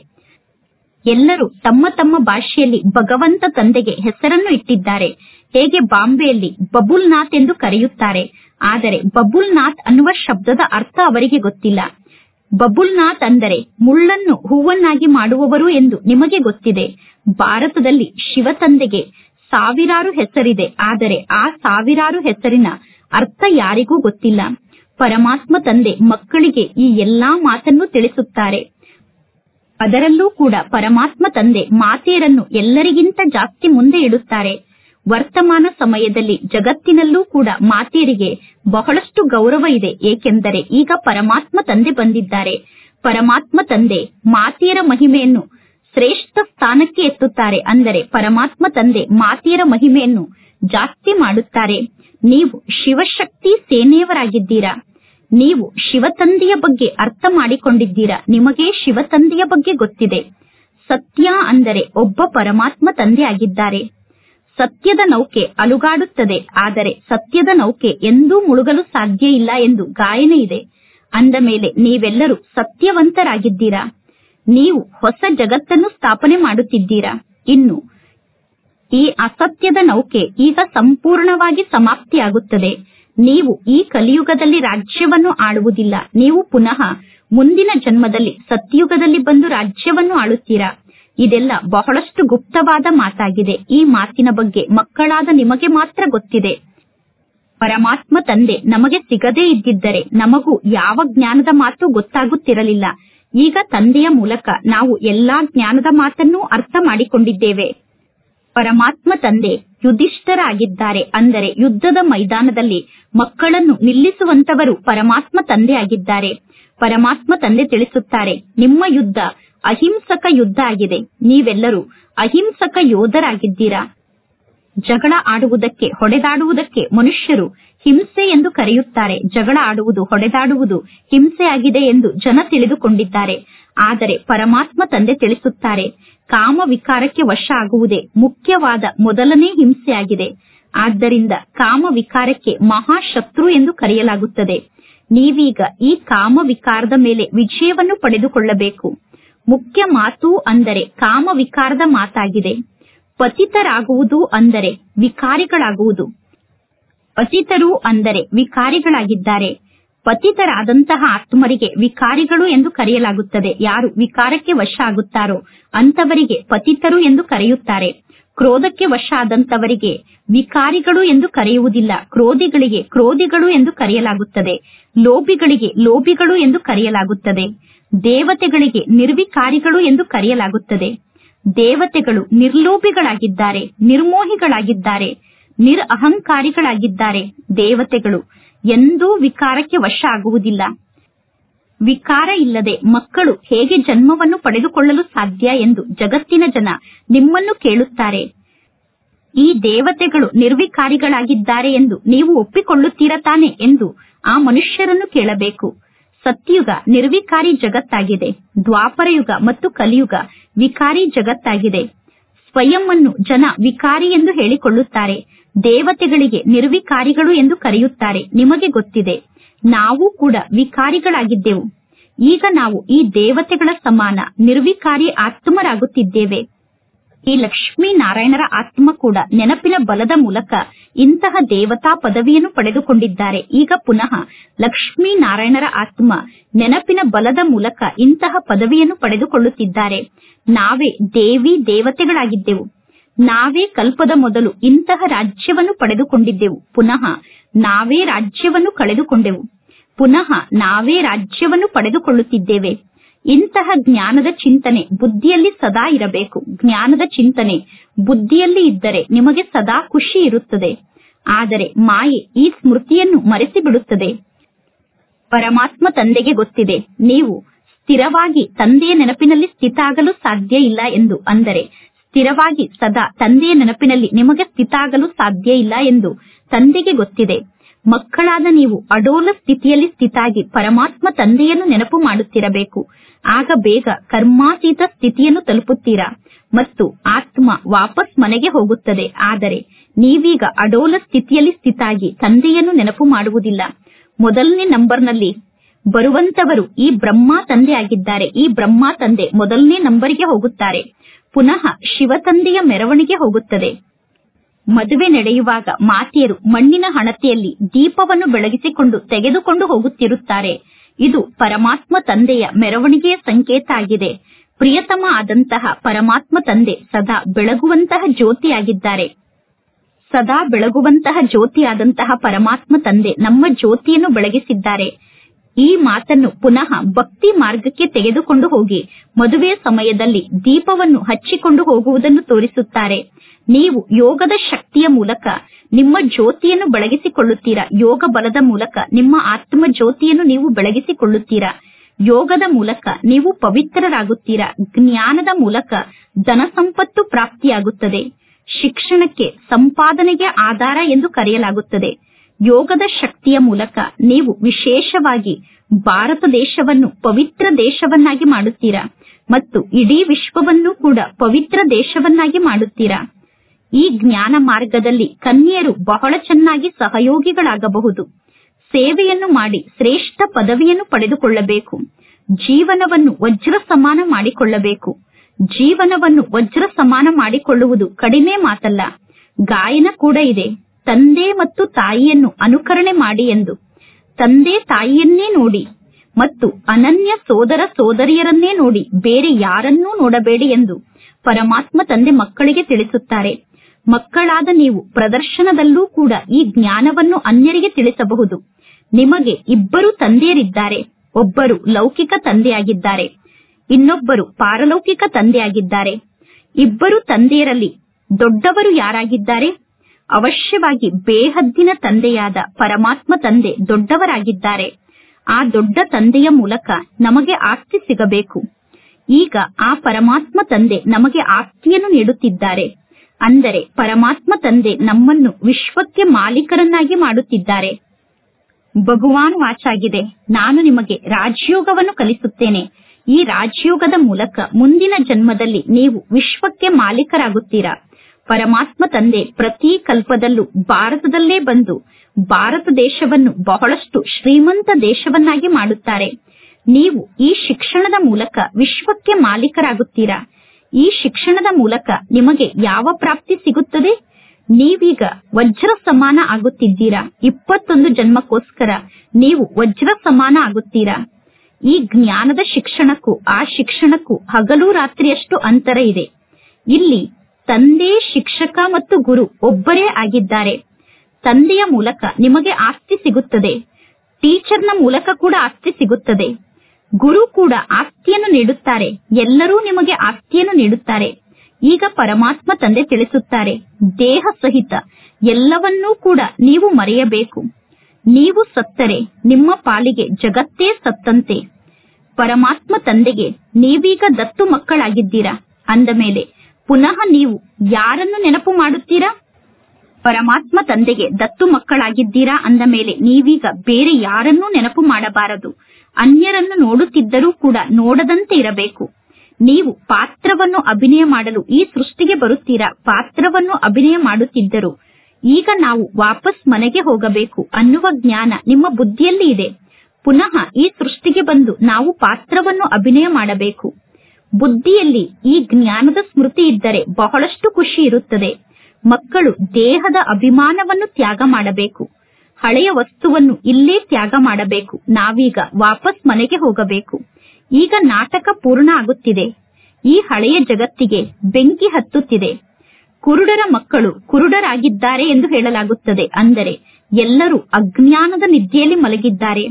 ಎಲ್ಲರೂ ತಮ್ಮ ತಮ್ಮ ಭಾಷೆಯಲ್ಲಿ ಭಗವಂತ ತಂದೆಗೆ ಹೆಸರನ್ನು ಇಟ್ಟಿದ್ದಾರೆ ಹೇಗೆ ಬಾಂಬೆಯಲ್ಲಿ ಬಬುಲ್ ನಾಥ್ ಎಂದು ಕರೆಯುತ್ತಾರೆ ಆದರೆ ಬಬುಲ್ ನಾಥ್ ಅನ್ನುವ ಶಬ್ದದ ಅರ್ಥ ಅವರಿಗೆ ಗೊತ್ತಿಲ್ಲ ಬಬುಲ್ ನಾಥ್ ಅಂದರೆ ಮುಳ್ಳನ್ನು ಹೂವನ್ನಾಗಿ ಮಾಡುವವರು ಎಂದು ನಿಮಗೆ ಗೊತ್ತಿದೆ ಭಾರತದಲ್ಲಿ ಶಿವ ತಂದೆಗೆ ಸಾವಿರಾರು ಹೆಸರಿದೆ ಆದರೆ ಆ ಸಾವಿರಾರು ಹೆಸರಿನ ಅರ್ಥ ಯಾರಿಗೂ ಗೊತ್ತಿಲ್ಲ ಪರಮಾತ್ಮ ತಂದೆ ಮಕ್ಕಳಿಗೆ ಈ ಎಲ್ಲಾ ಮಾತನ್ನು ತಿಳಿಸುತ್ತಾರೆ ಅದರಲ್ಲೂ ಕೂಡ ಪರಮಾತ್ಮ ತಂದೆ ಮಾತೆಯರನ್ನು ಎಲ್ಲರಿಗಿಂತ ಜಾಸ್ತಿ ಮುಂದೆ ಇಡುತ್ತಾರೆ ವರ್ತಮಾನ ಸಮಯದಲ್ಲಿ ಜಗತ್ತಿನಲ್ಲೂ ಕೂಡ ಮಾತೆಯರಿಗೆ ಬಹಳಷ್ಟು ಗೌರವ ಇದೆ ಏಕೆಂದರೆ ಈಗ ಪರಮಾತ್ಮ ತಂದೆ ಬಂದಿದ್ದಾರೆ ಪರಮಾತ್ಮ ತಂದೆ ಮಾತೆಯರ ಮಹಿಮೆಯನ್ನು ಶ್ರೇಷ್ಠ ಸ್ಥಾನಕ್ಕೆ ಎತ್ತುತ್ತಾರೆ ಅಂದರೆ ಪರಮಾತ್ಮ ತಂದೆ ಮಾತೆಯರ ಮಹಿಮೆಯನ್ನು ಜಾಸ್ತಿ ಮಾಡುತ್ತಾರೆ ನೀವು ಶಿವಶಕ್ತಿ ಸೇನೆಯವರಾಗಿದ್ದೀರಾ ನೀವು ಶಿವತಂದೆಯ ಬಗ್ಗೆ ಅರ್ಥ ಮಾಡಿಕೊಂಡಿದ್ದೀರಾ ನಿಮಗೆ ಶಿವತಂದೆಯ ಬಗ್ಗೆ ಗೊತ್ತಿದೆ ಸತ್ಯ ಅಂದರೆ ಒಬ್ಬ ಪರಮಾತ್ಮ ತಂದೆ ಆಗಿದ್ದಾರೆ ಸತ್ಯದ ನೌಕೆ ಅಲುಗಾಡುತ್ತದೆ ಆದರೆ ಸತ್ಯದ ನೌಕೆ ಎಂದೂ ಮುಳುಗಲು ಸಾಧ್ಯ ಇಲ್ಲ ಎಂದು ಗಾಯನ ಇದೆ ಅಂದ ಮೇಲೆ ನೀವೆಲ್ಲರೂ ಸತ್ಯವಂತರಾಗಿದ್ದೀರಾ ನೀವು ಹೊಸ ಜಗತ್ತನ್ನು ಸ್ಥಾಪನೆ ಮಾಡುತ್ತಿದ್ದೀರಾ ಇನ್ನು ಈ ಅಸತ್ಯದ ನೌಕೆ ಈಗ ಸಂಪೂರ್ಣವಾಗಿ ಸಮಾಪ್ತಿಯಾಗುತ್ತದೆ ನೀವು ಈ ಕಲಿಯುಗದಲ್ಲಿ ರಾಜ್ಯವನ್ನು ಆಳುವುದಿಲ್ಲ ನೀವು ಪುನಃ ಮುಂದಿನ ಜನ್ಮದಲ್ಲಿ ಸತ್ಯುಗದಲ್ಲಿ ಬಂದು ರಾಜ್ಯವನ್ನು ಆಳುತ್ತೀರಾ ಇದೆಲ್ಲ ಬಹಳಷ್ಟು ಗುಪ್ತವಾದ ಮಾತಾಗಿದೆ ಈ ಮಾತಿನ ಬಗ್ಗೆ ಮಕ್ಕಳಾದ ನಿಮಗೆ ಮಾತ್ರ ಗೊತ್ತಿದೆ ಪರಮಾತ್ಮ ತಂದೆ ನಮಗೆ ಸಿಗದೇ ಇದ್ದಿದ್ದರೆ ನಮಗೂ ಯಾವ ಜ್ಞಾನದ ಮಾತು ಗೊತ್ತಾಗುತ್ತಿರಲಿಲ್ಲ ಈಗ ತಂದೆಯ ಮೂಲಕ ನಾವು ಎಲ್ಲಾ ಜ್ಞಾನದ ಮಾತನ್ನೂ ಅರ್ಥ ಮಾಡಿಕೊಂಡಿದ್ದೇವೆ ಪರಮಾತ್ಮ ತಂದೆ ಯುಧಿಷ್ಠರಾಗಿದ್ದಾರೆ ಅಂದರೆ ಯುದ್ಧದ ಮೈದಾನದಲ್ಲಿ ಮಕ್ಕಳನ್ನು ನಿಲ್ಲಿಸುವಂತವರು ಪರಮಾತ್ಮ ತಂದೆ ಆಗಿದ್ದಾರೆ ಪರಮಾತ್ಮ ತಂದೆ ತಿಳಿಸುತ್ತಾರೆ ನಿಮ್ಮ ಯುದ್ಧ ಅಹಿಂಸಕ ಯುದ್ಧ ಆಗಿದೆ ನೀವೆಲ್ಲರೂ ಅಹಿಂಸಕ ಯೋಧರಾಗಿದ್ದೀರಾ ಜಗಳ ಆಡುವುದಕ್ಕೆ ಹೊಡೆದಾಡುವುದಕ್ಕೆ ಮನುಷ್ಯರು ಹಿಂಸೆ ಎಂದು ಕರೆಯುತ್ತಾರೆ ಜಗಳ ಆಡುವುದು ಹೊಡೆದಾಡುವುದು ಹಿಂಸೆಯಾಗಿದೆ ಎಂದು ಜನ ತಿಳಿದುಕೊಂಡಿದ್ದಾರೆ ಆದರೆ ಪರಮಾತ್ಮ ತಂದೆ ತಿಳಿಸುತ್ತಾರೆ ಕಾಮ ವಿಕಾರಕ್ಕೆ ವಶ ಆಗುವುದೇ ಮುಖ್ಯವಾದ ಮೊದಲನೇ ಹಿಂಸೆಯಾಗಿದೆ ಆದ್ದರಿಂದ ಕಾಮ ವಿಕಾರಕ್ಕೆ ಮಹಾಶತ್ರು ಎಂದು ಕರೆಯಲಾಗುತ್ತದೆ ನೀವೀಗ ಈ ಕಾಮ ವಿಕಾರದ ಮೇಲೆ ವಿಜಯವನ್ನು ಪಡೆದುಕೊಳ್ಳಬೇಕು ಮುಖ್ಯ ಮಾತು ಅಂದರೆ ಕಾಮ ವಿಕಾರದ ಮಾತಾಗಿದೆ ಪತಿತರಾಗುವುದು ಅಂದರೆ ವಿಕಾರಿಗಳಾಗುವುದು ಪತಿತರು ಅಂದರೆ ವಿಕಾರಿಗಳಾಗಿದ್ದಾರೆ ಪತಿತರಾದಂತಹ ಆತ್ಮರಿಗೆ ವಿಕಾರಿಗಳು ಎಂದು ಕರೆಯಲಾಗುತ್ತದೆ ಯಾರು ವಿಕಾರಕ್ಕೆ ವಶ ಆಗುತ್ತಾರೋ ಅಂತವರಿಗೆ ಪತಿತರು ಎಂದು ಕರೆಯುತ್ತಾರೆ ಕ್ರೋಧಕ್ಕೆ ವಶ ಆದಂತವರಿಗೆ ವಿಕಾರಿಗಳು ಎಂದು ಕರೆಯುವುದಿಲ್ಲ ಕ್ರೋಧಿಗಳಿಗೆ ಕ್ರೋಧಿಗಳು ಎಂದು ಕರೆಯಲಾಗುತ್ತದೆ ಲೋಭಿಗಳಿಗೆ ಲೋಭಿಗಳು ಎಂದು ಕರೆಯಲಾಗುತ್ತದೆ ದೇವತೆಗಳಿಗೆ ನಿರ್ವಿಕಾರಿಗಳು ಎಂದು ಕರೆಯಲಾಗುತ್ತದೆ ದೇವತೆಗಳು ನಿರ್ಲೋಭಿಗಳಾಗಿದ್ದಾರೆ ನಿರ್ಮೋಹಿಗಳಾಗಿದ್ದಾರೆ ನಿರ್ ಅಹಂಕಾರಿಗಳಾಗಿದ್ದಾರೆ ದೇವತೆಗಳು ಎಂದೂ ವಿಕಾರಕ್ಕೆ ವಶ ಆಗುವುದಿಲ್ಲ ವಿಕಾರ ಇಲ್ಲದೆ ಮಕ್ಕಳು ಹೇಗೆ ಜನ್ಮವನ್ನು ಪಡೆದುಕೊಳ್ಳಲು ಸಾಧ್ಯ ಎಂದು ಜಗತ್ತಿನ ಜನ ನಿಮ್ಮನ್ನು ಕೇಳುತ್ತಾರೆ ಈ ದೇವತೆಗಳು ನಿರ್ವಿಕಾರಿಗಳಾಗಿದ್ದಾರೆ ಎಂದು ನೀವು ಒಪ್ಪಿಕೊಳ್ಳುತ್ತೀರಾ ತಾನೆ ಎಂದು ಆ ಮನುಷ್ಯರನ್ನು ಕೇಳಬೇಕು ಸತ್ಯುಗ ನಿರ್ವಿಕಾರಿ ಜಗತ್ತಾಗಿದೆ ದ್ವಾಪರಯುಗ ಮತ್ತು ಕಲಿಯುಗ ವಿಕಾರಿ ಜಗತ್ತಾಗಿದೆ ಸ್ವಯಂ ಅನ್ನು ಜನ ವಿಕಾರಿ ಎಂದು ಹೇಳಿಕೊಳ್ಳುತ್ತಾರೆ ದೇವತೆಗಳಿಗೆ ನಿರ್ವಿಕಾರಿಗಳು ಎಂದು ಕರೆಯುತ್ತಾರೆ ನಿಮಗೆ ಗೊತ್ತಿದೆ ನಾವು ಕೂಡ ವಿಕಾರಿಗಳಾಗಿದ್ದೆವು ಈಗ ನಾವು ಈ ದೇವತೆಗಳ ಸಮಾನ ನಿರ್ವಿಕಾರಿ ಆತ್ಮರಾಗುತ್ತಿದ್ದೇವೆ ಈ ಲಕ್ಷ್ಮೀ ನಾರಾಯಣರ ಆತ್ಮ ಕೂಡ ನೆನಪಿನ ಬಲದ ಮೂಲಕ ಇಂತಹ ದೇವತಾ ಪದವಿಯನ್ನು ಪಡೆದುಕೊಂಡಿದ್ದಾರೆ ಈಗ ಪುನಃ ಲಕ್ಷ್ಮೀ ನಾರಾಯಣರ ಆತ್ಮ ನೆನಪಿನ ಬಲದ ಮೂಲಕ ಇಂತಹ ಪದವಿಯನ್ನು ಪಡೆದುಕೊಳ್ಳುತ್ತಿದ್ದಾರೆ ನಾವೇ ದೇವಿ ದೇವತೆಗಳಾಗಿದ್ದೆವು ನಾವೇ ಕಲ್ಪದ ಮೊದಲು ಇಂತಹ ರಾಜ್ಯವನ್ನು ಪಡೆದುಕೊಂಡಿದ್ದೆವು ಪುನಃ ನಾವೇ ರಾಜ್ಯವನ್ನು ಕಳೆದುಕೊಂಡೆವು ಪುನಃ ನಾವೇ ರಾಜ್ಯವನ್ನು ಪಡೆದುಕೊಳ್ಳುತ್ತಿದ್ದೇವೆ ಇಂತಹ ಜ್ಞಾನದ ಚಿಂತನೆ ಬುದ್ಧಿಯಲ್ಲಿ ಸದಾ ಇರಬೇಕು ಜ್ಞಾನದ ಚಿಂತನೆ ಬುದ್ಧಿಯಲ್ಲಿ ಇದ್ದರೆ ನಿಮಗೆ ಸದಾ ಖುಷಿ ಇರುತ್ತದೆ ಆದರೆ ಮಾಯೆ ಈ ಸ್ಮೃತಿಯನ್ನು ಮರೆಸಿ ಬಿಡುತ್ತದೆ ಪರಮಾತ್ಮ ತಂದೆಗೆ ಗೊತ್ತಿದೆ ನೀವು ಸ್ಥಿರವಾಗಿ ತಂದೆಯ ನೆನಪಿನಲ್ಲಿ ಸ್ಥಿತ ಆಗಲು ಸಾಧ್ಯ ಇಲ್ಲ ಎಂದು ಅಂದರೆ ಸ್ಥಿರವಾಗಿ ಸದಾ ತಂದೆಯ ನೆನಪಿನಲ್ಲಿ ನಿಮಗೆ ಸ್ಥಿತ ಆಗಲು ಸಾಧ್ಯ ಇಲ್ಲ ಎಂದು ತಂದೆಗೆ ಗೊತ್ತಿದೆ ಮಕ್ಕಳಾದ ನೀವು ಅಡೋಲ ಸ್ಥಿತಿಯಲ್ಲಿ ಸ್ಥಿತಾಗಿ ಪರಮಾತ್ಮ ತಂದೆಯನ್ನು ನೆನಪು ಮಾಡುತ್ತಿರಬೇಕು ಆಗ ಬೇಗ ಕರ್ಮಾತೀತ ಸ್ಥಿತಿಯನ್ನು ತಲುಪುತ್ತೀರಾ ಮತ್ತು ಆತ್ಮ ವಾಪಸ್ ಮನೆಗೆ ಹೋಗುತ್ತದೆ ಆದರೆ ನೀವೀಗ ಅಡೋಲ ಸ್ಥಿತಿಯಲ್ಲಿ ಸ್ಥಿತಾಗಿ ತಂದೆಯನ್ನು ನೆನಪು ಮಾಡುವುದಿಲ್ಲ ಮೊದಲನೇ ನಂಬರ್ನಲ್ಲಿ ಬರುವಂತವರು ಈ ಬ್ರಹ್ಮ ತಂದೆ ಆಗಿದ್ದಾರೆ ಈ ಬ್ರಹ್ಮ ತಂದೆ ಮೊದಲನೇ ನಂಬರಿಗೆ ಹೋಗುತ್ತಾರೆ ಪುನಃ ಶಿವ ತಂದೆಯ ಮೆರವಣಿಗೆ ಹೋಗುತ್ತದೆ ಮದುವೆ ನಡೆಯುವಾಗ ಮಾತೆಯರು ಮಣ್ಣಿನ ಹಣತೆಯಲ್ಲಿ ದೀಪವನ್ನು ಬೆಳಗಿಸಿಕೊಂಡು ತೆಗೆದುಕೊಂಡು ಹೋಗುತ್ತಿರುತ್ತಾರೆ ಇದು ಪರಮಾತ್ಮ ತಂದೆಯ ಮೆರವಣಿಗೆಯ ಸಂಕೇತ ಆಗಿದೆ ಪ್ರಿಯತಮ ಆದಂತಹ ಪರಮಾತ್ಮ ತಂದೆ ಸದಾ ಬೆಳಗುವಂತಹ ಜ್ಯೋತಿಯಾಗಿದ್ದಾರೆ ಸದಾ ಬೆಳಗುವಂತಹ ಜ್ಯೋತಿಯಾದಂತಹ ಪರಮಾತ್ಮ ತಂದೆ ನಮ್ಮ ಜ್ಯೋತಿಯನ್ನು ಬೆಳಗಿಸಿದ್ದಾರೆ ಈ ಮಾತನ್ನು ಪುನಃ ಭಕ್ತಿ ಮಾರ್ಗಕ್ಕೆ ತೆಗೆದುಕೊಂಡು ಹೋಗಿ ಮದುವೆಯ ಸಮಯದಲ್ಲಿ ದೀಪವನ್ನು ಹಚ್ಚಿಕೊಂಡು ಹೋಗುವುದನ್ನು ತೋರಿಸುತ್ತಾರೆ ನೀವು ಯೋಗದ ಶಕ್ತಿಯ ಮೂಲಕ ನಿಮ್ಮ ಜ್ಯೋತಿಯನ್ನು ಬೆಳಗಿಸಿಕೊಳ್ಳುತ್ತೀರಾ ಯೋಗ ಬಲದ ಮೂಲಕ ನಿಮ್ಮ ಆತ್ಮ ಜ್ಯೋತಿಯನ್ನು ನೀವು ಬೆಳಗಿಸಿಕೊಳ್ಳುತ್ತೀರಾ ಯೋಗದ ಮೂಲಕ ನೀವು ಪವಿತ್ರರಾಗುತ್ತೀರಾ ಜ್ಞಾನದ ಮೂಲಕ ಧನ ಸಂಪತ್ತು ಪ್ರಾಪ್ತಿಯಾಗುತ್ತದೆ ಶಿಕ್ಷಣಕ್ಕೆ ಸಂಪಾದನೆಗೆ ಆಧಾರ ಎಂದು ಕರೆಯಲಾಗುತ್ತದೆ ಯೋಗದ ಶಕ್ತಿಯ ಮೂಲಕ ನೀವು ವಿಶೇಷವಾಗಿ ಭಾರತ ದೇಶವನ್ನು ಪವಿತ್ರ ದೇಶವನ್ನಾಗಿ ಮಾಡುತ್ತೀರಾ ಮತ್ತು ಇಡೀ ವಿಶ್ವವನ್ನು ಕೂಡ ಪವಿತ್ರ ದೇಶವನ್ನಾಗಿ ಮಾಡುತ್ತೀರಾ ಈ ಜ್ಞಾನ ಮಾರ್ಗದಲ್ಲಿ ಕನ್ಯೆಯರು ಬಹಳ ಚೆನ್ನಾಗಿ ಸಹಯೋಗಿಗಳಾಗಬಹುದು ಸೇವೆಯನ್ನು ಮಾಡಿ ಶ್ರೇಷ್ಠ ಪದವಿಯನ್ನು ಪಡೆದುಕೊಳ್ಳಬೇಕು ಜೀವನವನ್ನು ವಜ್ರ ಸಮಾನ ಮಾಡಿಕೊಳ್ಳಬೇಕು ಜೀವನವನ್ನು ವಜ್ರ ಸಮಾನ ಮಾಡಿಕೊಳ್ಳುವುದು ಕಡಿಮೆ ಮಾತಲ್ಲ ಗಾಯನ ಕೂಡ ಇದೆ ತಂದೆ ಮತ್ತು ತಾಯಿಯನ್ನು ಅನುಕರಣೆ ಮಾಡಿ ಎಂದು ತಂದೆ ತಾಯಿಯನ್ನೇ ನೋಡಿ ಮತ್ತು ಅನನ್ಯ ಸೋದರ ಸೋದರಿಯರನ್ನೇ ನೋಡಿ ಬೇರೆ ಯಾರನ್ನೂ ನೋಡಬೇಡಿ ಎಂದು ಪರಮಾತ್ಮ ತಂದೆ ಮಕ್ಕಳಿಗೆ ತಿಳಿಸುತ್ತಾರೆ ಮಕ್ಕಳಾದ ನೀವು ಪ್ರದರ್ಶನದಲ್ಲೂ ಕೂಡ ಈ ಜ್ಞಾನವನ್ನು ಅನ್ಯರಿಗೆ ತಿಳಿಸಬಹುದು ನಿಮಗೆ ಇಬ್ಬರು ತಂದೆಯರಿದ್ದಾರೆ ಒಬ್ಬರು ಲೌಕಿಕ ತಂದೆಯಾಗಿದ್ದಾರೆ ಇನ್ನೊಬ್ಬರು ಪಾರಲೌಕಿಕ ತಂದೆಯಾಗಿದ್ದಾರೆ ಇಬ್ಬರು ತಂದೆಯರಲ್ಲಿ ದೊಡ್ಡವರು ಯಾರಾಗಿದ್ದಾರೆ ಅವಶ್ಯವಾಗಿ ಬೇಹದ್ದಿನ ತಂದೆಯಾದ ಪರಮಾತ್ಮ ತಂದೆ ದೊಡ್ಡವರಾಗಿದ್ದಾರೆ ಆ ದೊಡ್ಡ ತಂದೆಯ ಮೂಲಕ ನಮಗೆ ಆಸ್ತಿ ಸಿಗಬೇಕು ಈಗ ಆ ಪರಮಾತ್ಮ ತಂದೆ ನಮಗೆ ಆಸ್ತಿಯನ್ನು ನೀಡುತ್ತಿದ್ದಾರೆ ಅಂದರೆ ಪರಮಾತ್ಮ ತಂದೆ ನಮ್ಮನ್ನು ವಿಶ್ವಕ್ಕೆ ಮಾಲೀಕರನ್ನಾಗಿ ಮಾಡುತ್ತಿದ್ದಾರೆ ಭಗವಾನ್ ವಾಚಾಗಿದೆ ನಾನು ನಿಮಗೆ ರಾಜಯೋಗವನ್ನು ಕಲಿಸುತ್ತೇನೆ ಈ ರಾಜಯೋಗದ ಮೂಲಕ ಮುಂದಿನ ಜನ್ಮದಲ್ಲಿ ನೀವು ವಿಶ್ವಕ್ಕೆ ಮಾಲೀಕರಾಗುತ್ತೀರಾ ಪರಮಾತ್ಮ ತಂದೆ ಪ್ರತಿ ಕಲ್ಪದಲ್ಲೂ ಭಾರತದಲ್ಲೇ ಬಂದು ಭಾರತ ದೇಶವನ್ನು ಬಹಳಷ್ಟು ಶ್ರೀಮಂತ ದೇಶವನ್ನಾಗಿ ಮಾಡುತ್ತಾರೆ ನೀವು ಈ ಶಿಕ್ಷಣದ ಮೂಲಕ ವಿಶ್ವಕ್ಕೆ ಮಾಲೀಕರಾಗುತ್ತೀರಾ ಈ ಶಿಕ್ಷಣದ ಮೂಲಕ ನಿಮಗೆ ಯಾವ ಪ್ರಾಪ್ತಿ ಸಿಗುತ್ತದೆ ನೀವೀಗ ವಜ್ರ ಸಮಾನ ಆಗುತ್ತಿದ್ದೀರಾ ಇಪ್ಪತ್ತೊಂದು ಜನ್ಮಕ್ಕೋಸ್ಕರ ನೀವು ವಜ್ರ ಸಮಾನ ಆಗುತ್ತೀರಾ ಈ ಜ್ಞಾನದ ಶಿಕ್ಷಣಕ್ಕೂ ಆ ಶಿಕ್ಷಣಕ್ಕೂ ಹಗಲು ರಾತ್ರಿಯಷ್ಟು ಅಂತರ ಇದೆ ಇಲ್ಲಿ ತಂದೆ ಶಿಕ್ಷಕ ಮತ್ತು ಗುರು ಒಬ್ಬರೇ ಆಗಿದ್ದಾರೆ ತಂದೆಯ ಮೂಲಕ ನಿಮಗೆ ಆಸ್ತಿ ಸಿಗುತ್ತದೆ ಟೀಚರ್ನ ಮೂಲಕ ಕೂಡ ಆಸ್ತಿ ಸಿಗುತ್ತದೆ ಗುರು ಕೂಡ ಆಸ್ತಿಯನ್ನು ನೀಡುತ್ತಾರೆ ಎಲ್ಲರೂ ನಿಮಗೆ ಆಸ್ತಿಯನ್ನು ನೀಡುತ್ತಾರೆ ಈಗ ಪರಮಾತ್ಮ ತಂದೆ ತಿಳಿಸುತ್ತಾರೆ ದೇಹ ಸಹಿತ ಎಲ್ಲವನ್ನೂ ಕೂಡ ನೀವು ಮರೆಯಬೇಕು ನೀವು ಸತ್ತರೆ ನಿಮ್ಮ ಪಾಲಿಗೆ ಜಗತ್ತೇ ಸತ್ತಂತೆ ಪರಮಾತ್ಮ ತಂದೆಗೆ ನೀವೀಗ ದತ್ತು ಮಕ್ಕಳಾಗಿದ್ದೀರಾ ಅಂದ ಮೇಲೆ ಪುನಃ ನೀವು ಯಾರನ್ನು ನೆನಪು ಮಾಡುತ್ತೀರಾ ಪರಮಾತ್ಮ ತಂದೆಗೆ ದತ್ತು ಮಕ್ಕಳಾಗಿದ್ದೀರಾ ಅಂದ ಮೇಲೆ ನೀವೀಗ ಬೇರೆ ಯಾರನ್ನೂ ನೆನಪು ಮಾಡಬಾರದು ಅನ್ಯರನ್ನು ನೋಡುತ್ತಿದ್ದರೂ ಕೂಡ ನೋಡದಂತೆ ಇರಬೇಕು ನೀವು ಪಾತ್ರವನ್ನು ಅಭಿನಯ ಮಾಡಲು ಈ ಸೃಷ್ಟಿಗೆ ಬರುತ್ತೀರಾ ಪಾತ್ರವನ್ನು ಅಭಿನಯ ಮಾಡುತ್ತಿದ್ದರು ಈಗ ನಾವು ವಾಪಸ್ ಮನೆಗೆ ಹೋಗಬೇಕು ಅನ್ನುವ ಜ್ಞಾನ ನಿಮ್ಮ ಬುದ್ಧಿಯಲ್ಲಿ ಇದೆ ಪುನಃ ಈ ಸೃಷ್ಟಿಗೆ ಬಂದು ನಾವು ಪಾತ್ರವನ್ನು ಅಭಿನಯ ಮಾಡಬೇಕು ಬುದ್ಧಿಯಲ್ಲಿ ಈ ಜ್ಞಾನದ ಸ್ಮೃತಿ ಇದ್ದರೆ ಬಹಳಷ್ಟು ಖುಷಿ ಇರುತ್ತದೆ ಮಕ್ಕಳು ದೇಹದ ಅಭಿಮಾನವನ್ನು ತ್ಯಾಗ ಮಾಡಬೇಕು ಹಳೆಯ ವಸ್ತುವನ್ನು ಇಲ್ಲೇ ತ್ಯಾಗ ಮಾಡಬೇಕು ನಾವೀಗ ವಾಪಸ್ ಮನೆಗೆ ಹೋಗಬೇಕು ಈಗ ನಾಟಕ ಪೂರ್ಣ ಆಗುತ್ತಿದೆ ಈ ಹಳೆಯ ಜಗತ್ತಿಗೆ ಬೆಂಕಿ ಹತ್ತುತ್ತಿದೆ ಕುರುಡರ ಮಕ್ಕಳು ಕುರುಡರಾಗಿದ್ದಾರೆ ಎಂದು ಹೇಳಲಾಗುತ್ತದೆ ಅಂದರೆ ಎಲ್ಲರೂ ಅಜ್ಞಾನದ ನಿದ್ದೆಯಲ್ಲಿ ಮಲಗಿದ್ದಾರೆ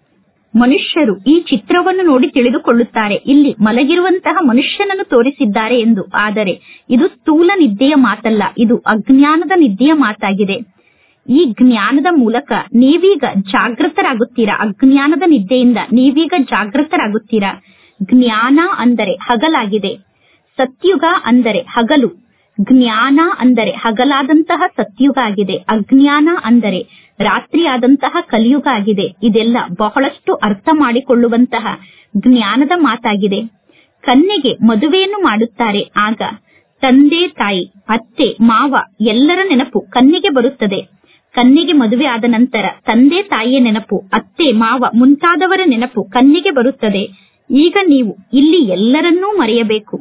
ಮನುಷ್ಯರು ಈ ಚಿತ್ರವನ್ನು ನೋಡಿ ತಿಳಿದುಕೊಳ್ಳುತ್ತಾರೆ ಇಲ್ಲಿ ಮಲಗಿರುವಂತಹ ಮನುಷ್ಯನನ್ನು ತೋರಿಸಿದ್ದಾರೆ ಎಂದು ಆದರೆ ಇದು ಸ್ಥೂಲ ನಿದ್ದೆಯ ಮಾತಲ್ಲ ಇದು ಅಜ್ಞಾನದ ನಿದ್ದೆಯ ಮಾತಾಗಿದೆ ಈ ಜ್ಞಾನದ ಮೂಲಕ ನೀವೀಗ ಜಾಗೃತರಾಗುತ್ತೀರಾ ಅಜ್ಞಾನದ ನಿದ್ದೆಯಿಂದ ನೀವೀಗ ಜಾಗೃತರಾಗುತ್ತೀರಾ ಜ್ಞಾನ ಅಂದರೆ ಹಗಲಾಗಿದೆ ಸತ್ಯುಗ ಅಂದರೆ ಹಗಲು ಜ್ಞಾನ ಅಂದರೆ ಹಗಲಾದಂತಹ ಸತ್ಯುಗ ಆಗಿದೆ ಅಜ್ಞಾನ ಅಂದರೆ ರಾತ್ರಿಯಾದಂತಹ ಕಲಿಯುಗ ಆಗಿದೆ ಇದೆಲ್ಲ ಬಹಳಷ್ಟು ಅರ್ಥ ಮಾಡಿಕೊಳ್ಳುವಂತಹ ಜ್ಞಾನದ ಮಾತಾಗಿದೆ ಕನ್ಯೆಗೆ ಮದುವೆಯನ್ನು ಮಾಡುತ್ತಾರೆ ಆಗ ತಂದೆ ತಾಯಿ ಅತ್ತೆ ಮಾವ ಎಲ್ಲರ ನೆನಪು ಕನ್ಯೆಗೆ ಬರುತ್ತದೆ ಕನ್ಯೆಗೆ ಮದುವೆ ಆದ ನಂತರ ತಂದೆ ತಾಯಿಯ ನೆನಪು ಅತ್ತೆ ಮಾವ ಮುಂತಾದವರ ನೆನಪು ಕನ್ಯೆಗೆ ಬರುತ್ತದೆ ಈಗ ನೀವು ಇಲ್ಲಿ ಎಲ್ಲರನ್ನೂ ಮರೆಯಬೇಕು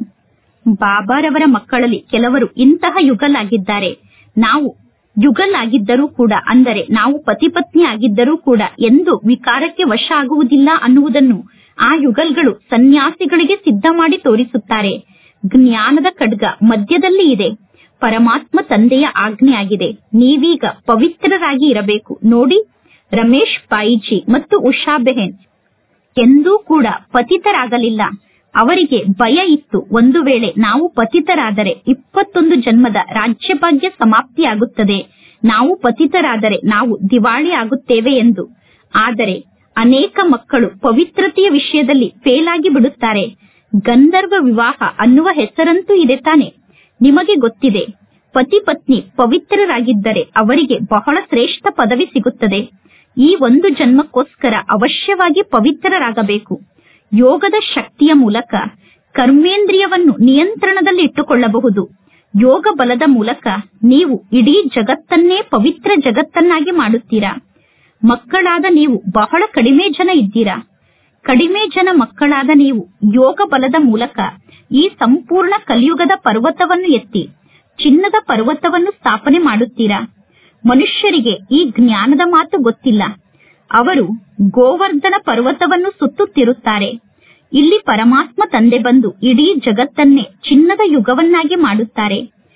ಬಾಬಾರವರ ಮಕ್ಕಳಲ್ಲಿ ಕೆಲವರು ಇಂತಹ ಯುಗಲಾಗಿದ್ದಾರೆ ನಾವು ಯುಗಲಾಗಿದ್ದರೂ ಕೂಡ ಅಂದರೆ ನಾವು ಪತಿ ಪತ್ನಿ ಆಗಿದ್ದರೂ ಕೂಡ ಎಂದು ವಿಕಾರಕ್ಕೆ ವಶ ಆಗುವುದಿಲ್ಲ ಅನ್ನುವುದನ್ನು ಆ ಯುಗಲ್ಗಳು ಸನ್ಯಾಸಿಗಳಿಗೆ ಸಿದ್ಧ ಮಾಡಿ ತೋರಿಸುತ್ತಾರೆ ಜ್ಞಾನದ ಖಡ್ಗ ಮಧ್ಯದಲ್ಲಿ ಇದೆ ಪರಮಾತ್ಮ ತಂದೆಯ ಆಜ್ಞೆಯಾಗಿದೆ ನೀವೀಗ ಪವಿತ್ರರಾಗಿ ಇರಬೇಕು ನೋಡಿ ರಮೇಶ್ ಪಾಯಿಜಿ ಮತ್ತು ಉಷಾ ಬೆಹೆನ್ ಎಂದೂ ಕೂಡ ಪತಿತರಾಗಲಿಲ್ಲ ಅವರಿಗೆ ಭಯ ಇತ್ತು ಒಂದು ವೇಳೆ ನಾವು ಪತಿತರಾದರೆ ಇಪ್ಪತ್ತೊಂದು ಜನ್ಮದ ರಾಜ್ಯಭಾಗ್ಯ ಸಮಾಪ್ತಿಯಾಗುತ್ತದೆ ನಾವು ಪತಿತರಾದರೆ ನಾವು ದಿವಾಳಿ ಆಗುತ್ತೇವೆ ಎಂದು ಆದರೆ ಅನೇಕ ಮಕ್ಕಳು ಪವಿತ್ರತೆಯ ವಿಷಯದಲ್ಲಿ ಫೇಲಾಗಿ ಬಿಡುತ್ತಾರೆ ಗಂಧರ್ವ ವಿವಾಹ ಅನ್ನುವ ಹೆಸರಂತೂ ಇದೆ ತಾನೆ ನಿಮಗೆ ಗೊತ್ತಿದೆ ಪತಿ ಪತ್ನಿ ಪವಿತ್ರರಾಗಿದ್ದರೆ ಅವರಿಗೆ ಬಹಳ ಶ್ರೇಷ್ಠ ಪದವಿ ಸಿಗುತ್ತದೆ ಈ ಒಂದು ಜನ್ಮಕ್ಕೋಸ್ಕರ ಅವಶ್ಯವಾಗಿ ಪವಿತ್ರರಾಗಬೇಕು ಯೋಗದ ಶಕ್ತಿಯ ಮೂಲಕ ಕರ್ಮೇಂದ್ರಿಯವನ್ನು ನಿಯಂತ್ರಣದಲ್ಲಿ ಇಟ್ಟುಕೊಳ್ಳಬಹುದು ಯೋಗ ಬಲದ ಮೂಲಕ ನೀವು ಇಡೀ ಜಗತ್ತನ್ನೇ ಪವಿತ್ರ ಜಗತ್ತನ್ನಾಗಿ ಮಾಡುತ್ತೀರಾ ಮಕ್ಕಳಾದ ನೀವು ಬಹಳ ಕಡಿಮೆ ಜನ ಇದ್ದೀರಾ ಕಡಿಮೆ ಜನ ಮಕ್ಕಳಾದ ನೀವು ಯೋಗ ಬಲದ ಮೂಲಕ ಈ ಸಂಪೂರ್ಣ ಕಲಿಯುಗದ ಪರ್ವತವನ್ನು ಎತ್ತಿ ಚಿನ್ನದ ಪರ್ವತವನ್ನು ಸ್ಥಾಪನೆ ಮಾಡುತ್ತೀರಾ ಮನುಷ್ಯರಿಗೆ ಈ ಜ್ಞಾನದ ಮಾತು ಗೊತ್ತಿಲ್ಲ ಅವರು ಗೋವರ್ಧನ ಪರ್ವತವನ್ನು ಸುತ್ತುತ್ತಿರುತ್ತಾರೆ ಇಲ್ಲಿ ಪರಮಾತ್ಮ ತಂದೆ ಬಂದು ಇಡೀ ಜಗತ್ತನ್ನೇ ಚಿನ್ನದ ಯುಗವನ್ನಾಗಿ ಮಾಡುತ್ತಾರೆ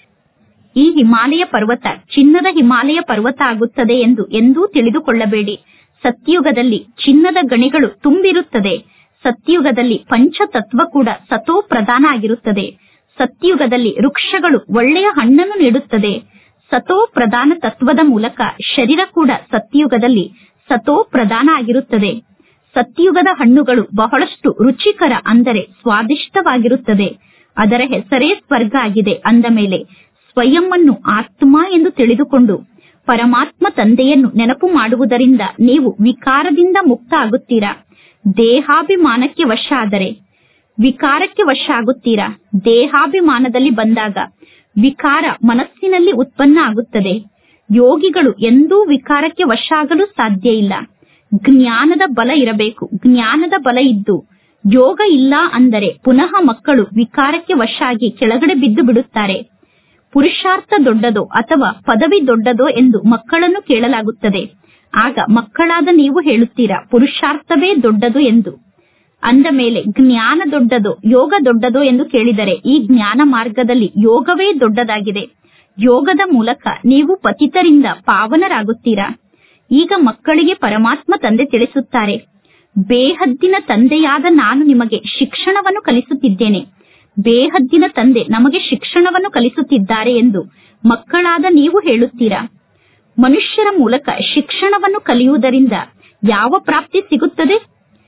ಈ ಹಿಮಾಲಯ ಪರ್ವತ ಚಿನ್ನದ ಹಿಮಾಲಯ ಪರ್ವತ ಆಗುತ್ತದೆ ಎಂದು ಎಂದೂ ತಿಳಿದುಕೊಳ್ಳಬೇಡಿ ಸತ್ಯುಗದಲ್ಲಿ ಚಿನ್ನದ ಗಣಿಗಳು ತುಂಬಿರುತ್ತದೆ ಸತ್ಯುಗದಲ್ಲಿ ಪಂಚತತ್ವ ಕೂಡ ಸತೋ ಪ್ರಧಾನ ಆಗಿರುತ್ತದೆ ಸತ್ಯುಗದಲ್ಲಿ ವೃಕ್ಷಗಳು ಒಳ್ಳೆಯ ಹಣ್ಣನ್ನು ನೀಡುತ್ತದೆ ಸತೋ ಪ್ರಧಾನ ತತ್ವದ ಮೂಲಕ ಶರೀರ ಕೂಡ ಸತ್ಯುಗದಲ್ಲಿ ಸತೋ ಪ್ರಧಾನ ಆಗಿರುತ್ತದೆ ಸತ್ಯುಗದ ಹಣ್ಣುಗಳು ಬಹಳಷ್ಟು ರುಚಿಕರ ಅಂದರೆ ಸ್ವಾದಿಷ್ಟವಾಗಿರುತ್ತದೆ ಅದರ ಹೆಸರೇ ಸ್ವರ್ಗ ಆಗಿದೆ ಅಂದ ಮೇಲೆ ಸ್ವಯಂ ಅನ್ನು ಆತ್ಮ ಎಂದು ತಿಳಿದುಕೊಂಡು ಪರಮಾತ್ಮ ತಂದೆಯನ್ನು ನೆನಪು ಮಾಡುವುದರಿಂದ ನೀವು ವಿಕಾರದಿಂದ ಮುಕ್ತ ಆಗುತ್ತೀರಾ ದೇಹಾಭಿಮಾನಕ್ಕೆ ವಶ ಆದರೆ ವಿಕಾರಕ್ಕೆ ವಶ ಆಗುತ್ತೀರಾ ದೇಹಾಭಿಮಾನದಲ್ಲಿ ಬಂದಾಗ ವಿಕಾರ ಮನಸ್ಸಿನಲ್ಲಿ ಉತ್ಪನ್ನ ಆಗುತ್ತದೆ ಯೋಗಿಗಳು ಎಂದೂ ವಿಕಾರಕ್ಕೆ ವಶ ಆಗಲು ಸಾಧ್ಯ ಇಲ್ಲ ಜ್ಞಾನದ ಬಲ ಇರಬೇಕು ಜ್ಞಾನದ ಬಲ ಇದ್ದು ಯೋಗ ಇಲ್ಲ ಅಂದರೆ ಪುನಃ ಮಕ್ಕಳು ವಿಕಾರಕ್ಕೆ ವಶ ಆಗಿ ಕೆಳಗಡೆ ಬಿದ್ದು ಬಿಡುತ್ತಾರೆ ಪುರುಷಾರ್ಥ ದೊಡ್ಡದೋ ಅಥವಾ ಪದವಿ ದೊಡ್ಡದೋ ಎಂದು ಮಕ್ಕಳನ್ನು ಕೇಳಲಾಗುತ್ತದೆ ಆಗ ಮಕ್ಕಳಾದ ನೀವು ಹೇಳುತ್ತೀರಾ ಪುರುಷಾರ್ಥವೇ ದೊಡ್ಡದು ಎಂದು ಅಂದ ಮೇಲೆ ಜ್ಞಾನ ದೊಡ್ಡದೋ ಯೋಗ ದೊಡ್ಡದೋ ಎಂದು ಕೇಳಿದರೆ ಈ ಜ್ಞಾನ ಮಾರ್ಗದಲ್ಲಿ ಯೋಗವೇ ದೊಡ್ಡದಾಗಿದೆ ಯೋಗದ ಮೂಲಕ ನೀವು ಪತಿತರಿಂದ ಪಾವನರಾಗುತ್ತೀರಾ ಈಗ ಮಕ್ಕಳಿಗೆ ಪರಮಾತ್ಮ ತಂದೆ ತಿಳಿಸುತ್ತಾರೆ ಬೇಹದ್ದಿನ ತಂದೆಯಾದ ನಾನು ನಿಮಗೆ ಶಿಕ್ಷಣವನ್ನು ಕಲಿಸುತ್ತಿದ್ದೇನೆ ಬೇಹದ್ದಿನ ತಂದೆ ನಮಗೆ ಶಿಕ್ಷಣವನ್ನು ಕಲಿಸುತ್ತಿದ್ದಾರೆ ಎಂದು ಮಕ್ಕಳಾದ ನೀವು ಹೇಳುತ್ತೀರಾ ಮನುಷ್ಯರ ಮೂಲಕ ಶಿಕ್ಷಣವನ್ನು ಕಲಿಯುವುದರಿಂದ ಯಾವ ಪ್ರಾಪ್ತಿ ಸಿಗುತ್ತದೆ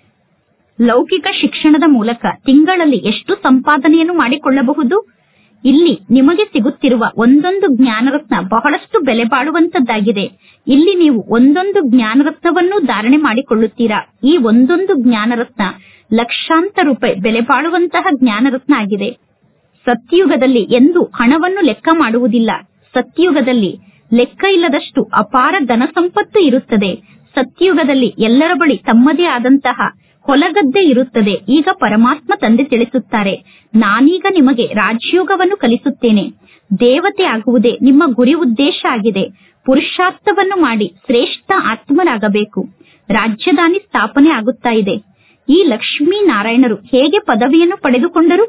ಲೌಕಿಕ ಶಿಕ್ಷಣದ ಮೂಲಕ ತಿಂಗಳಲ್ಲಿ ಎಷ್ಟು ಸಂಪಾದನೆಯನ್ನು ಮಾಡಿಕೊಳ್ಳಬಹುದು ಇಲ್ಲಿ ನಿಮಗೆ ಸಿಗುತ್ತಿರುವ ಒಂದೊಂದು ಜ್ಞಾನರತ್ನ ಬಹಳಷ್ಟು ಬೆಲೆ ಬಾಳುವಂತದ್ದಾಗಿದೆ ಇಲ್ಲಿ ನೀವು ಒಂದೊಂದು ಜ್ಞಾನರತ್ನವನ್ನು ಧಾರಣೆ ಮಾಡಿಕೊಳ್ಳುತ್ತೀರಾ ಈ ಒಂದೊಂದು ಜ್ಞಾನರತ್ನ ಲಕ್ಷಾಂತರ ರೂಪಾಯಿ ಬೆಲೆ ಬಾಳುವಂತಹ ಜ್ಞಾನರತ್ನ ಆಗಿದೆ ಸತ್ಯಯುಗದಲ್ಲಿ ಎಂದು ಹಣವನ್ನು ಲೆಕ್ಕ ಮಾಡುವುದಿಲ್ಲ ಸತ್ಯಯುಗದಲ್ಲಿ ಲೆಕ್ಕ ಇಲ್ಲದಷ್ಟು ಅಪಾರ ಧನ ಸಂಪತ್ತು ಇರುತ್ತದೆ ಸತ್ಯಯುಗದಲ್ಲಿ ಎಲ್ಲರ ಬಳಿ ತಮ್ಮದೇ ಆದಂತಹ ಹೊಲಗದ್ದೆ ಇರುತ್ತದೆ ಈಗ ಪರಮಾತ್ಮ ತಂದೆ ತಿಳಿಸುತ್ತಾರೆ ನಾನೀಗ ನಿಮಗೆ ರಾಜಯೋಗವನ್ನು ಕಲಿಸುತ್ತೇನೆ ದೇವತೆ ಆಗುವುದೇ ನಿಮ್ಮ ಗುರಿ ಉದ್ದೇಶ ಆಗಿದೆ ಪುರುಷಾರ್ಥವನ್ನು ಮಾಡಿ ಶ್ರೇಷ್ಠ ಆತ್ಮರಾಗಬೇಕು ರಾಜ್ಯದಾನಿ ಸ್ಥಾಪನೆ ಆಗುತ್ತಾ ಇದೆ ಈ ಲಕ್ಷ್ಮೀ ನಾರಾಯಣರು ಹೇಗೆ ಪದವಿಯನ್ನು ಪಡೆದುಕೊಂಡರು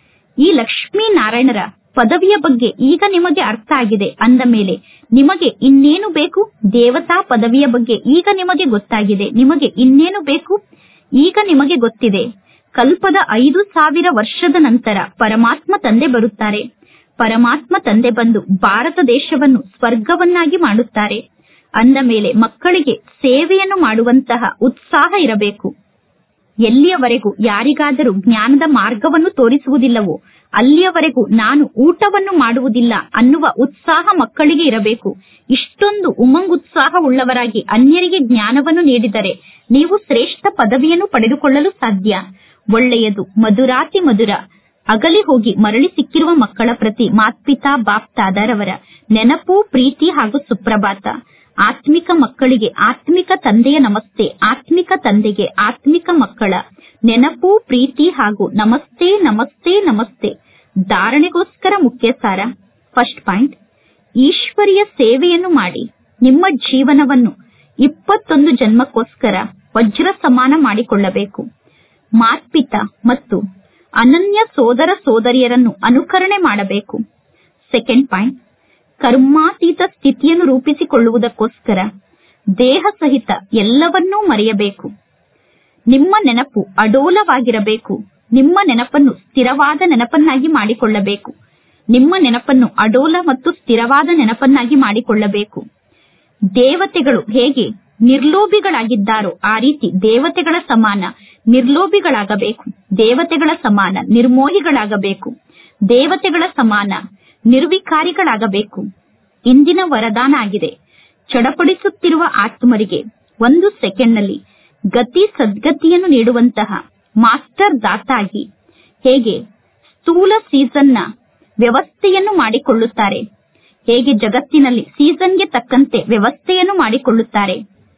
ಈ ಲಕ್ಷ್ಮೀ ನಾರಾಯಣರ ಪದವಿಯ ಬಗ್ಗೆ ಈಗ ನಿಮಗೆ ಅರ್ಥ ಆಗಿದೆ ಅಂದ ಮೇಲೆ ನಿಮಗೆ ಇನ್ನೇನು ಬೇಕು ದೇವತಾ ಪದವಿಯ ಬಗ್ಗೆ ಈಗ ನಿಮಗೆ ಗೊತ್ತಾಗಿದೆ ನಿಮಗೆ ಇನ್ನೇನು ಬೇಕು ಈಗ ನಿಮಗೆ ಗೊತ್ತಿದೆ ಕಲ್ಪದ ಐದು ಸಾವಿರ ವರ್ಷದ ನಂತರ ಪರಮಾತ್ಮ ತಂದೆ ಬರುತ್ತಾರೆ ಪರಮಾತ್ಮ ತಂದೆ ಬಂದು ಭಾರತ ದೇಶವನ್ನು ಸ್ವರ್ಗವನ್ನಾಗಿ ಮಾಡುತ್ತಾರೆ ಅಂದ ಮೇಲೆ ಮಕ್ಕಳಿಗೆ ಸೇವೆಯನ್ನು ಮಾಡುವಂತಹ ಉತ್ಸಾಹ ಇರಬೇಕು ಎಲ್ಲಿಯವರೆಗೂ ಯಾರಿಗಾದರೂ ಜ್ಞಾನದ ಮಾರ್ಗವನ್ನು ತೋರಿಸುವುದಿಲ್ಲವೋ ಅಲ್ಲಿಯವರೆಗೂ ನಾನು ಊಟವನ್ನು ಮಾಡುವುದಿಲ್ಲ ಅನ್ನುವ ಉತ್ಸಾಹ ಮಕ್ಕಳಿಗೆ ಇರಬೇಕು ಇಷ್ಟೊಂದು ಉಮಂಗುತ್ಸಾಹ ಉಳ್ಳವರಾಗಿ ಅನ್ಯರಿಗೆ ಜ್ಞಾನವನ್ನು ನೀಡಿದರೆ ನೀವು ಶ್ರೇಷ್ಠ ಪದವಿಯನ್ನು ಪಡೆದುಕೊಳ್ಳಲು ಸಾಧ್ಯ ಒಳ್ಳೆಯದು ಮಧುರಾತಿ ಮಧುರ ಅಗಲಿ ಹೋಗಿ ಮರಳಿ ಸಿಕ್ಕಿರುವ ಮಕ್ಕಳ ಪ್ರತಿ ಮಾತ್ಪಿತಾ ಬಾಪ್ತಾದರವರ ನೆನಪು ಪ್ರೀತಿ ಹಾಗೂ ಸುಪ್ರಭಾತ ಆತ್ಮಿಕ ಮಕ್ಕಳಿಗೆ ಆತ್ಮಿಕ ತಂದೆಯ ನಮಸ್ತೆ ಆತ್ಮಿಕ ತಂದೆಗೆ ಆತ್ಮಿಕ ಮಕ್ಕಳ ನೆನಪು ಪ್ರೀತಿ ಹಾಗೂ ನಮಸ್ತೆ ನಮಸ್ತೆ ನಮಸ್ತೆ ಧಾರಣೆಗೋಸ್ಕರ ಮುಖ್ಯ ಸಾರ ಫಸ್ಟ್ ಪಾಯಿಂಟ್ ಈಶ್ವರಿಯ ಸೇವೆಯನ್ನು ಮಾಡಿ ನಿಮ್ಮ ಜೀವನವನ್ನು ಇಪ್ಪತ್ತೊಂದು ಜನ್ಮಕ್ಕೋಸ್ಕರ ವಜ್ರ ಸಮಾನ ಮಾಡಿಕೊಳ್ಳಬೇಕು ಮಾತ್ಪಿತ ಮತ್ತು ಅನನ್ಯ ಸೋದರ ಸೋದರಿಯರನ್ನು ಅನುಕರಣೆ ಮಾಡಬೇಕು ಸೆಕೆಂಡ್ ಪಾಯಿಂಟ್ ಕರ್ಮಾತೀತ ಸ್ಥಿತಿಯನ್ನು ರೂಪಿಸಿಕೊಳ್ಳುವುದಕ್ಕೋಸ್ಕರ ದೇಹ ಸಹಿತ ಎಲ್ಲವನ್ನೂ ಮರೆಯಬೇಕು ನಿಮ್ಮ ನೆನಪು ಅಡೋಲವಾಗಿರಬೇಕು ನಿಮ್ಮ ನೆನಪನ್ನು ಸ್ಥಿರವಾದ ನೆನಪನ್ನಾಗಿ ಮಾಡಿಕೊಳ್ಳಬೇಕು ನಿಮ್ಮ ನೆನಪನ್ನು ಅಡೋಲ ಮತ್ತು ಸ್ಥಿರವಾದ ನೆನಪನ್ನಾಗಿ ಮಾಡಿಕೊಳ್ಳಬೇಕು ದೇವತೆಗಳು ಹೇಗೆ ನಿರ್ಲೋಭಿಗಳಾಗಿದ್ದಾರೋ ಆ ರೀತಿ ದೇವತೆಗಳ ಸಮಾನ ನಿರ್ಲೋಭಿಗಳಾಗಬೇಕು ದೇವತೆಗಳ ಸಮಾನ ನಿರ್ಮೋಹಿಗಳಾಗಬೇಕು ದೇವತೆಗಳ ಸಮಾನ ನಿರ್ವಿಕಾರಿಗಳಾಗಬೇಕು ಇಂದಿನ ವರದಾನ ಆಗಿದೆ ಚಡಪಡಿಸುತ್ತಿರುವ ಆತ್ಮರಿಗೆ ಒಂದು ಸೆಕೆಂಡ್ನಲ್ಲಿ ಗತಿ ಸದ್ಗತಿಯನ್ನು ನೀಡುವಂತಹ ಮಾಸ್ಟರ್ ದಾತಾಗಿ ಹೇಗೆ ಸ್ಥೂಲ ಸೀಸನ್ನ ವ್ಯವಸ್ಥೆಯನ್ನು ಮಾಡಿಕೊಳ್ಳುತ್ತಾರೆ ಹೇಗೆ ಜಗತ್ತಿನಲ್ಲಿ ಸೀಸನ್ಗೆ ತಕ್ಕಂತೆ ವ್ಯವಸ್ಥೆಯನ್ನು ಮಾಡಿಕೊಳ್ಳುತ್ತಾರೆ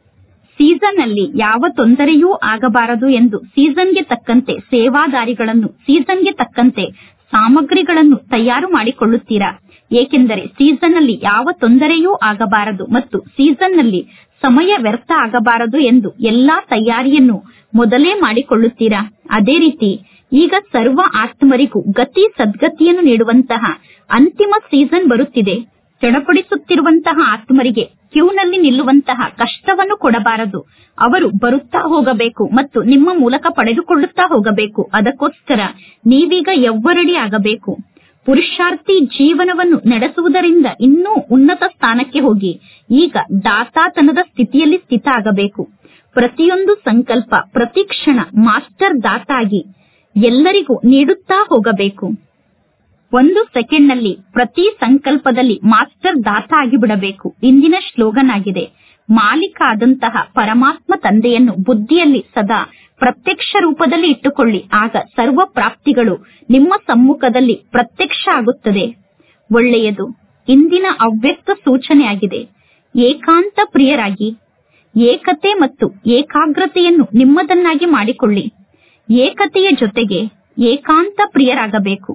ಸೀಸನ್ ನಲ್ಲಿ ಯಾವ ತೊಂದರೆಯೂ ಆಗಬಾರದು ಎಂದು ಸೀಸನ್ಗೆ ತಕ್ಕಂತೆ ಸೇವಾದಾರಿಗಳನ್ನು ಸೀಸನ್ಗೆ ತಕ್ಕಂತೆ ಸಾಮಗ್ರಿಗಳನ್ನು ತಯಾರು ಮಾಡಿಕೊಳ್ಳುತ್ತೀರಾ ಏಕೆಂದರೆ ಸೀಸನ್ ನಲ್ಲಿ ಯಾವ ತೊಂದರೆಯೂ ಆಗಬಾರದು ಮತ್ತು ಸೀಸನ್ ನಲ್ಲಿ ಸಮಯ ವ್ಯರ್ಥ ಆಗಬಾರದು ಎಂದು ಎಲ್ಲಾ ತಯಾರಿಯನ್ನು ಮೊದಲೇ ಮಾಡಿಕೊಳ್ಳುತ್ತೀರಾ ಅದೇ ರೀತಿ ಈಗ ಸರ್ವ ಆತ್ಮರಿಗೂ ಗತಿ ಸದ್ಗತಿಯನ್ನು ನೀಡುವಂತಹ ಅಂತಿಮ ಸೀಸನ್ ಬರುತ್ತಿದೆ ಚಡಪಡಿಸುತ್ತಿರುವಂತಹ ಆತ್ಮರಿಗೆ ಕ್ಯೂನಲ್ಲಿ ನಿಲ್ಲುವಂತಹ ಕಷ್ಟವನ್ನು ಕೊಡಬಾರದು ಅವರು ಬರುತ್ತಾ ಹೋಗಬೇಕು ಮತ್ತು ನಿಮ್ಮ ಮೂಲಕ ಪಡೆದುಕೊಳ್ಳುತ್ತಾ ಹೋಗಬೇಕು ಅದಕ್ಕೋಸ್ಕರ ನೀವೀಗ ಎವ್ವರಡಿ ಆಗಬೇಕು ಪುರುಷಾರ್ಥಿ ಜೀವನವನ್ನು ನಡೆಸುವುದರಿಂದ ಇನ್ನೂ ಉನ್ನತ ಸ್ಥಾನಕ್ಕೆ ಹೋಗಿ ಈಗ ದಾತಾತನದ ಸ್ಥಿತಿಯಲ್ಲಿ ಸ್ಥಿತ ಆಗಬೇಕು ಪ್ರತಿಯೊಂದು ಸಂಕಲ್ಪ ಪ್ರತಿ ಕ್ಷಣ ಮಾಸ್ಟರ್ ದಾತಾಗಿ ಎಲ್ಲರಿಗೂ ನೀಡುತ್ತಾ ಹೋಗಬೇಕು ಒಂದು ಸೆಕೆಂಡ್ ನಲ್ಲಿ ಪ್ರತಿ ಸಂಕಲ್ಪದಲ್ಲಿ ಮಾಸ್ಟರ್ ದಾತ ಆಗಿಬಿಡಬೇಕು ಇಂದಿನ ಶ್ಲೋಗನ್ ಆಗಿದೆ ಮಾಲೀಕ ಆದಂತಹ ಪರಮಾತ್ಮ ತಂದೆಯನ್ನು ಬುದ್ಧಿಯಲ್ಲಿ ಸದಾ ಪ್ರತ್ಯಕ್ಷ ರೂಪದಲ್ಲಿ ಇಟ್ಟುಕೊಳ್ಳಿ ಆಗ ಸರ್ವ ಪ್ರಾಪ್ತಿಗಳು ನಿಮ್ಮ ಸಮ್ಮುಖದಲ್ಲಿ ಪ್ರತ್ಯಕ್ಷ ಆಗುತ್ತದೆ ಒಳ್ಳೆಯದು ಇಂದಿನ ಅವ್ಯಕ್ತ ಸೂಚನೆಯಾಗಿದೆ ಏಕಾಂತ ಪ್ರಿಯರಾಗಿ ಏಕತೆ ಮತ್ತು ಏಕಾಗ್ರತೆಯನ್ನು ನಿಮ್ಮದನ್ನಾಗಿ ಮಾಡಿಕೊಳ್ಳಿ ಏಕತೆಯ ಜೊತೆಗೆ ಏಕಾಂತ ಪ್ರಿಯರಾಗಬೇಕು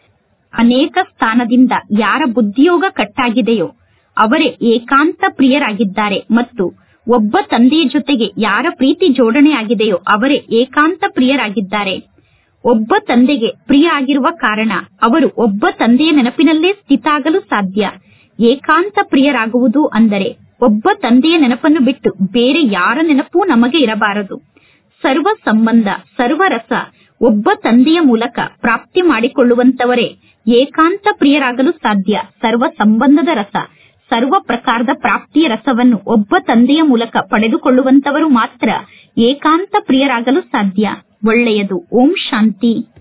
ಅನೇಕ ಸ್ಥಾನದಿಂದ ಯಾರ ಬುದ್ಧಿಯೋಗ ಕಟ್ಟಾಗಿದೆಯೋ ಅವರೇ ಏಕಾಂತ ಪ್ರಿಯರಾಗಿದ್ದಾರೆ ಮತ್ತು ಒಬ್ಬ ತಂದೆಯ ಜೊತೆಗೆ ಯಾರ ಪ್ರೀತಿ ಜೋಡಣೆಯಾಗಿದೆಯೋ ಅವರೇ ಏಕಾಂತ ಪ್ರಿಯರಾಗಿದ್ದಾರೆ ಒಬ್ಬ ತಂದೆಗೆ ಪ್ರಿಯ ಆಗಿರುವ ಕಾರಣ ಅವರು ಒಬ್ಬ ತಂದೆಯ ನೆನಪಿನಲ್ಲೇ ಸ್ಥಿತ ಆಗಲು ಸಾಧ್ಯ ಏಕಾಂತ ಪ್ರಿಯರಾಗುವುದು ಅಂದರೆ ಒಬ್ಬ ತಂದೆಯ ನೆನಪನ್ನು ಬಿಟ್ಟು ಬೇರೆ ಯಾರ ನೆನಪೂ ನಮಗೆ ಇರಬಾರದು ಸರ್ವ ಸಂಬಂಧ ಸರ್ವ ರಸ ಒಬ್ಬ ತಂದೆಯ ಮೂಲಕ ಪ್ರಾಪ್ತಿ ಮಾಡಿಕೊಳ್ಳುವಂತವರೇ ಏಕಾಂತ ಪ್ರಿಯರಾಗಲು ಸಾಧ್ಯ ಸರ್ವ ಸಂಬಂಧದ ರಸ ಸರ್ವ ಪ್ರಕಾರದ ಪ್ರಾಪ್ತಿಯ ರಸವನ್ನು ಒಬ್ಬ ತಂದೆಯ ಮೂಲಕ ಪಡೆದುಕೊಳ್ಳುವಂತವರು ಮಾತ್ರ ಏಕಾಂತ ಪ್ರಿಯರಾಗಲು ಸಾಧ್ಯ ಒಳ್ಳೆಯದು ಓಂ ಶಾಂತಿ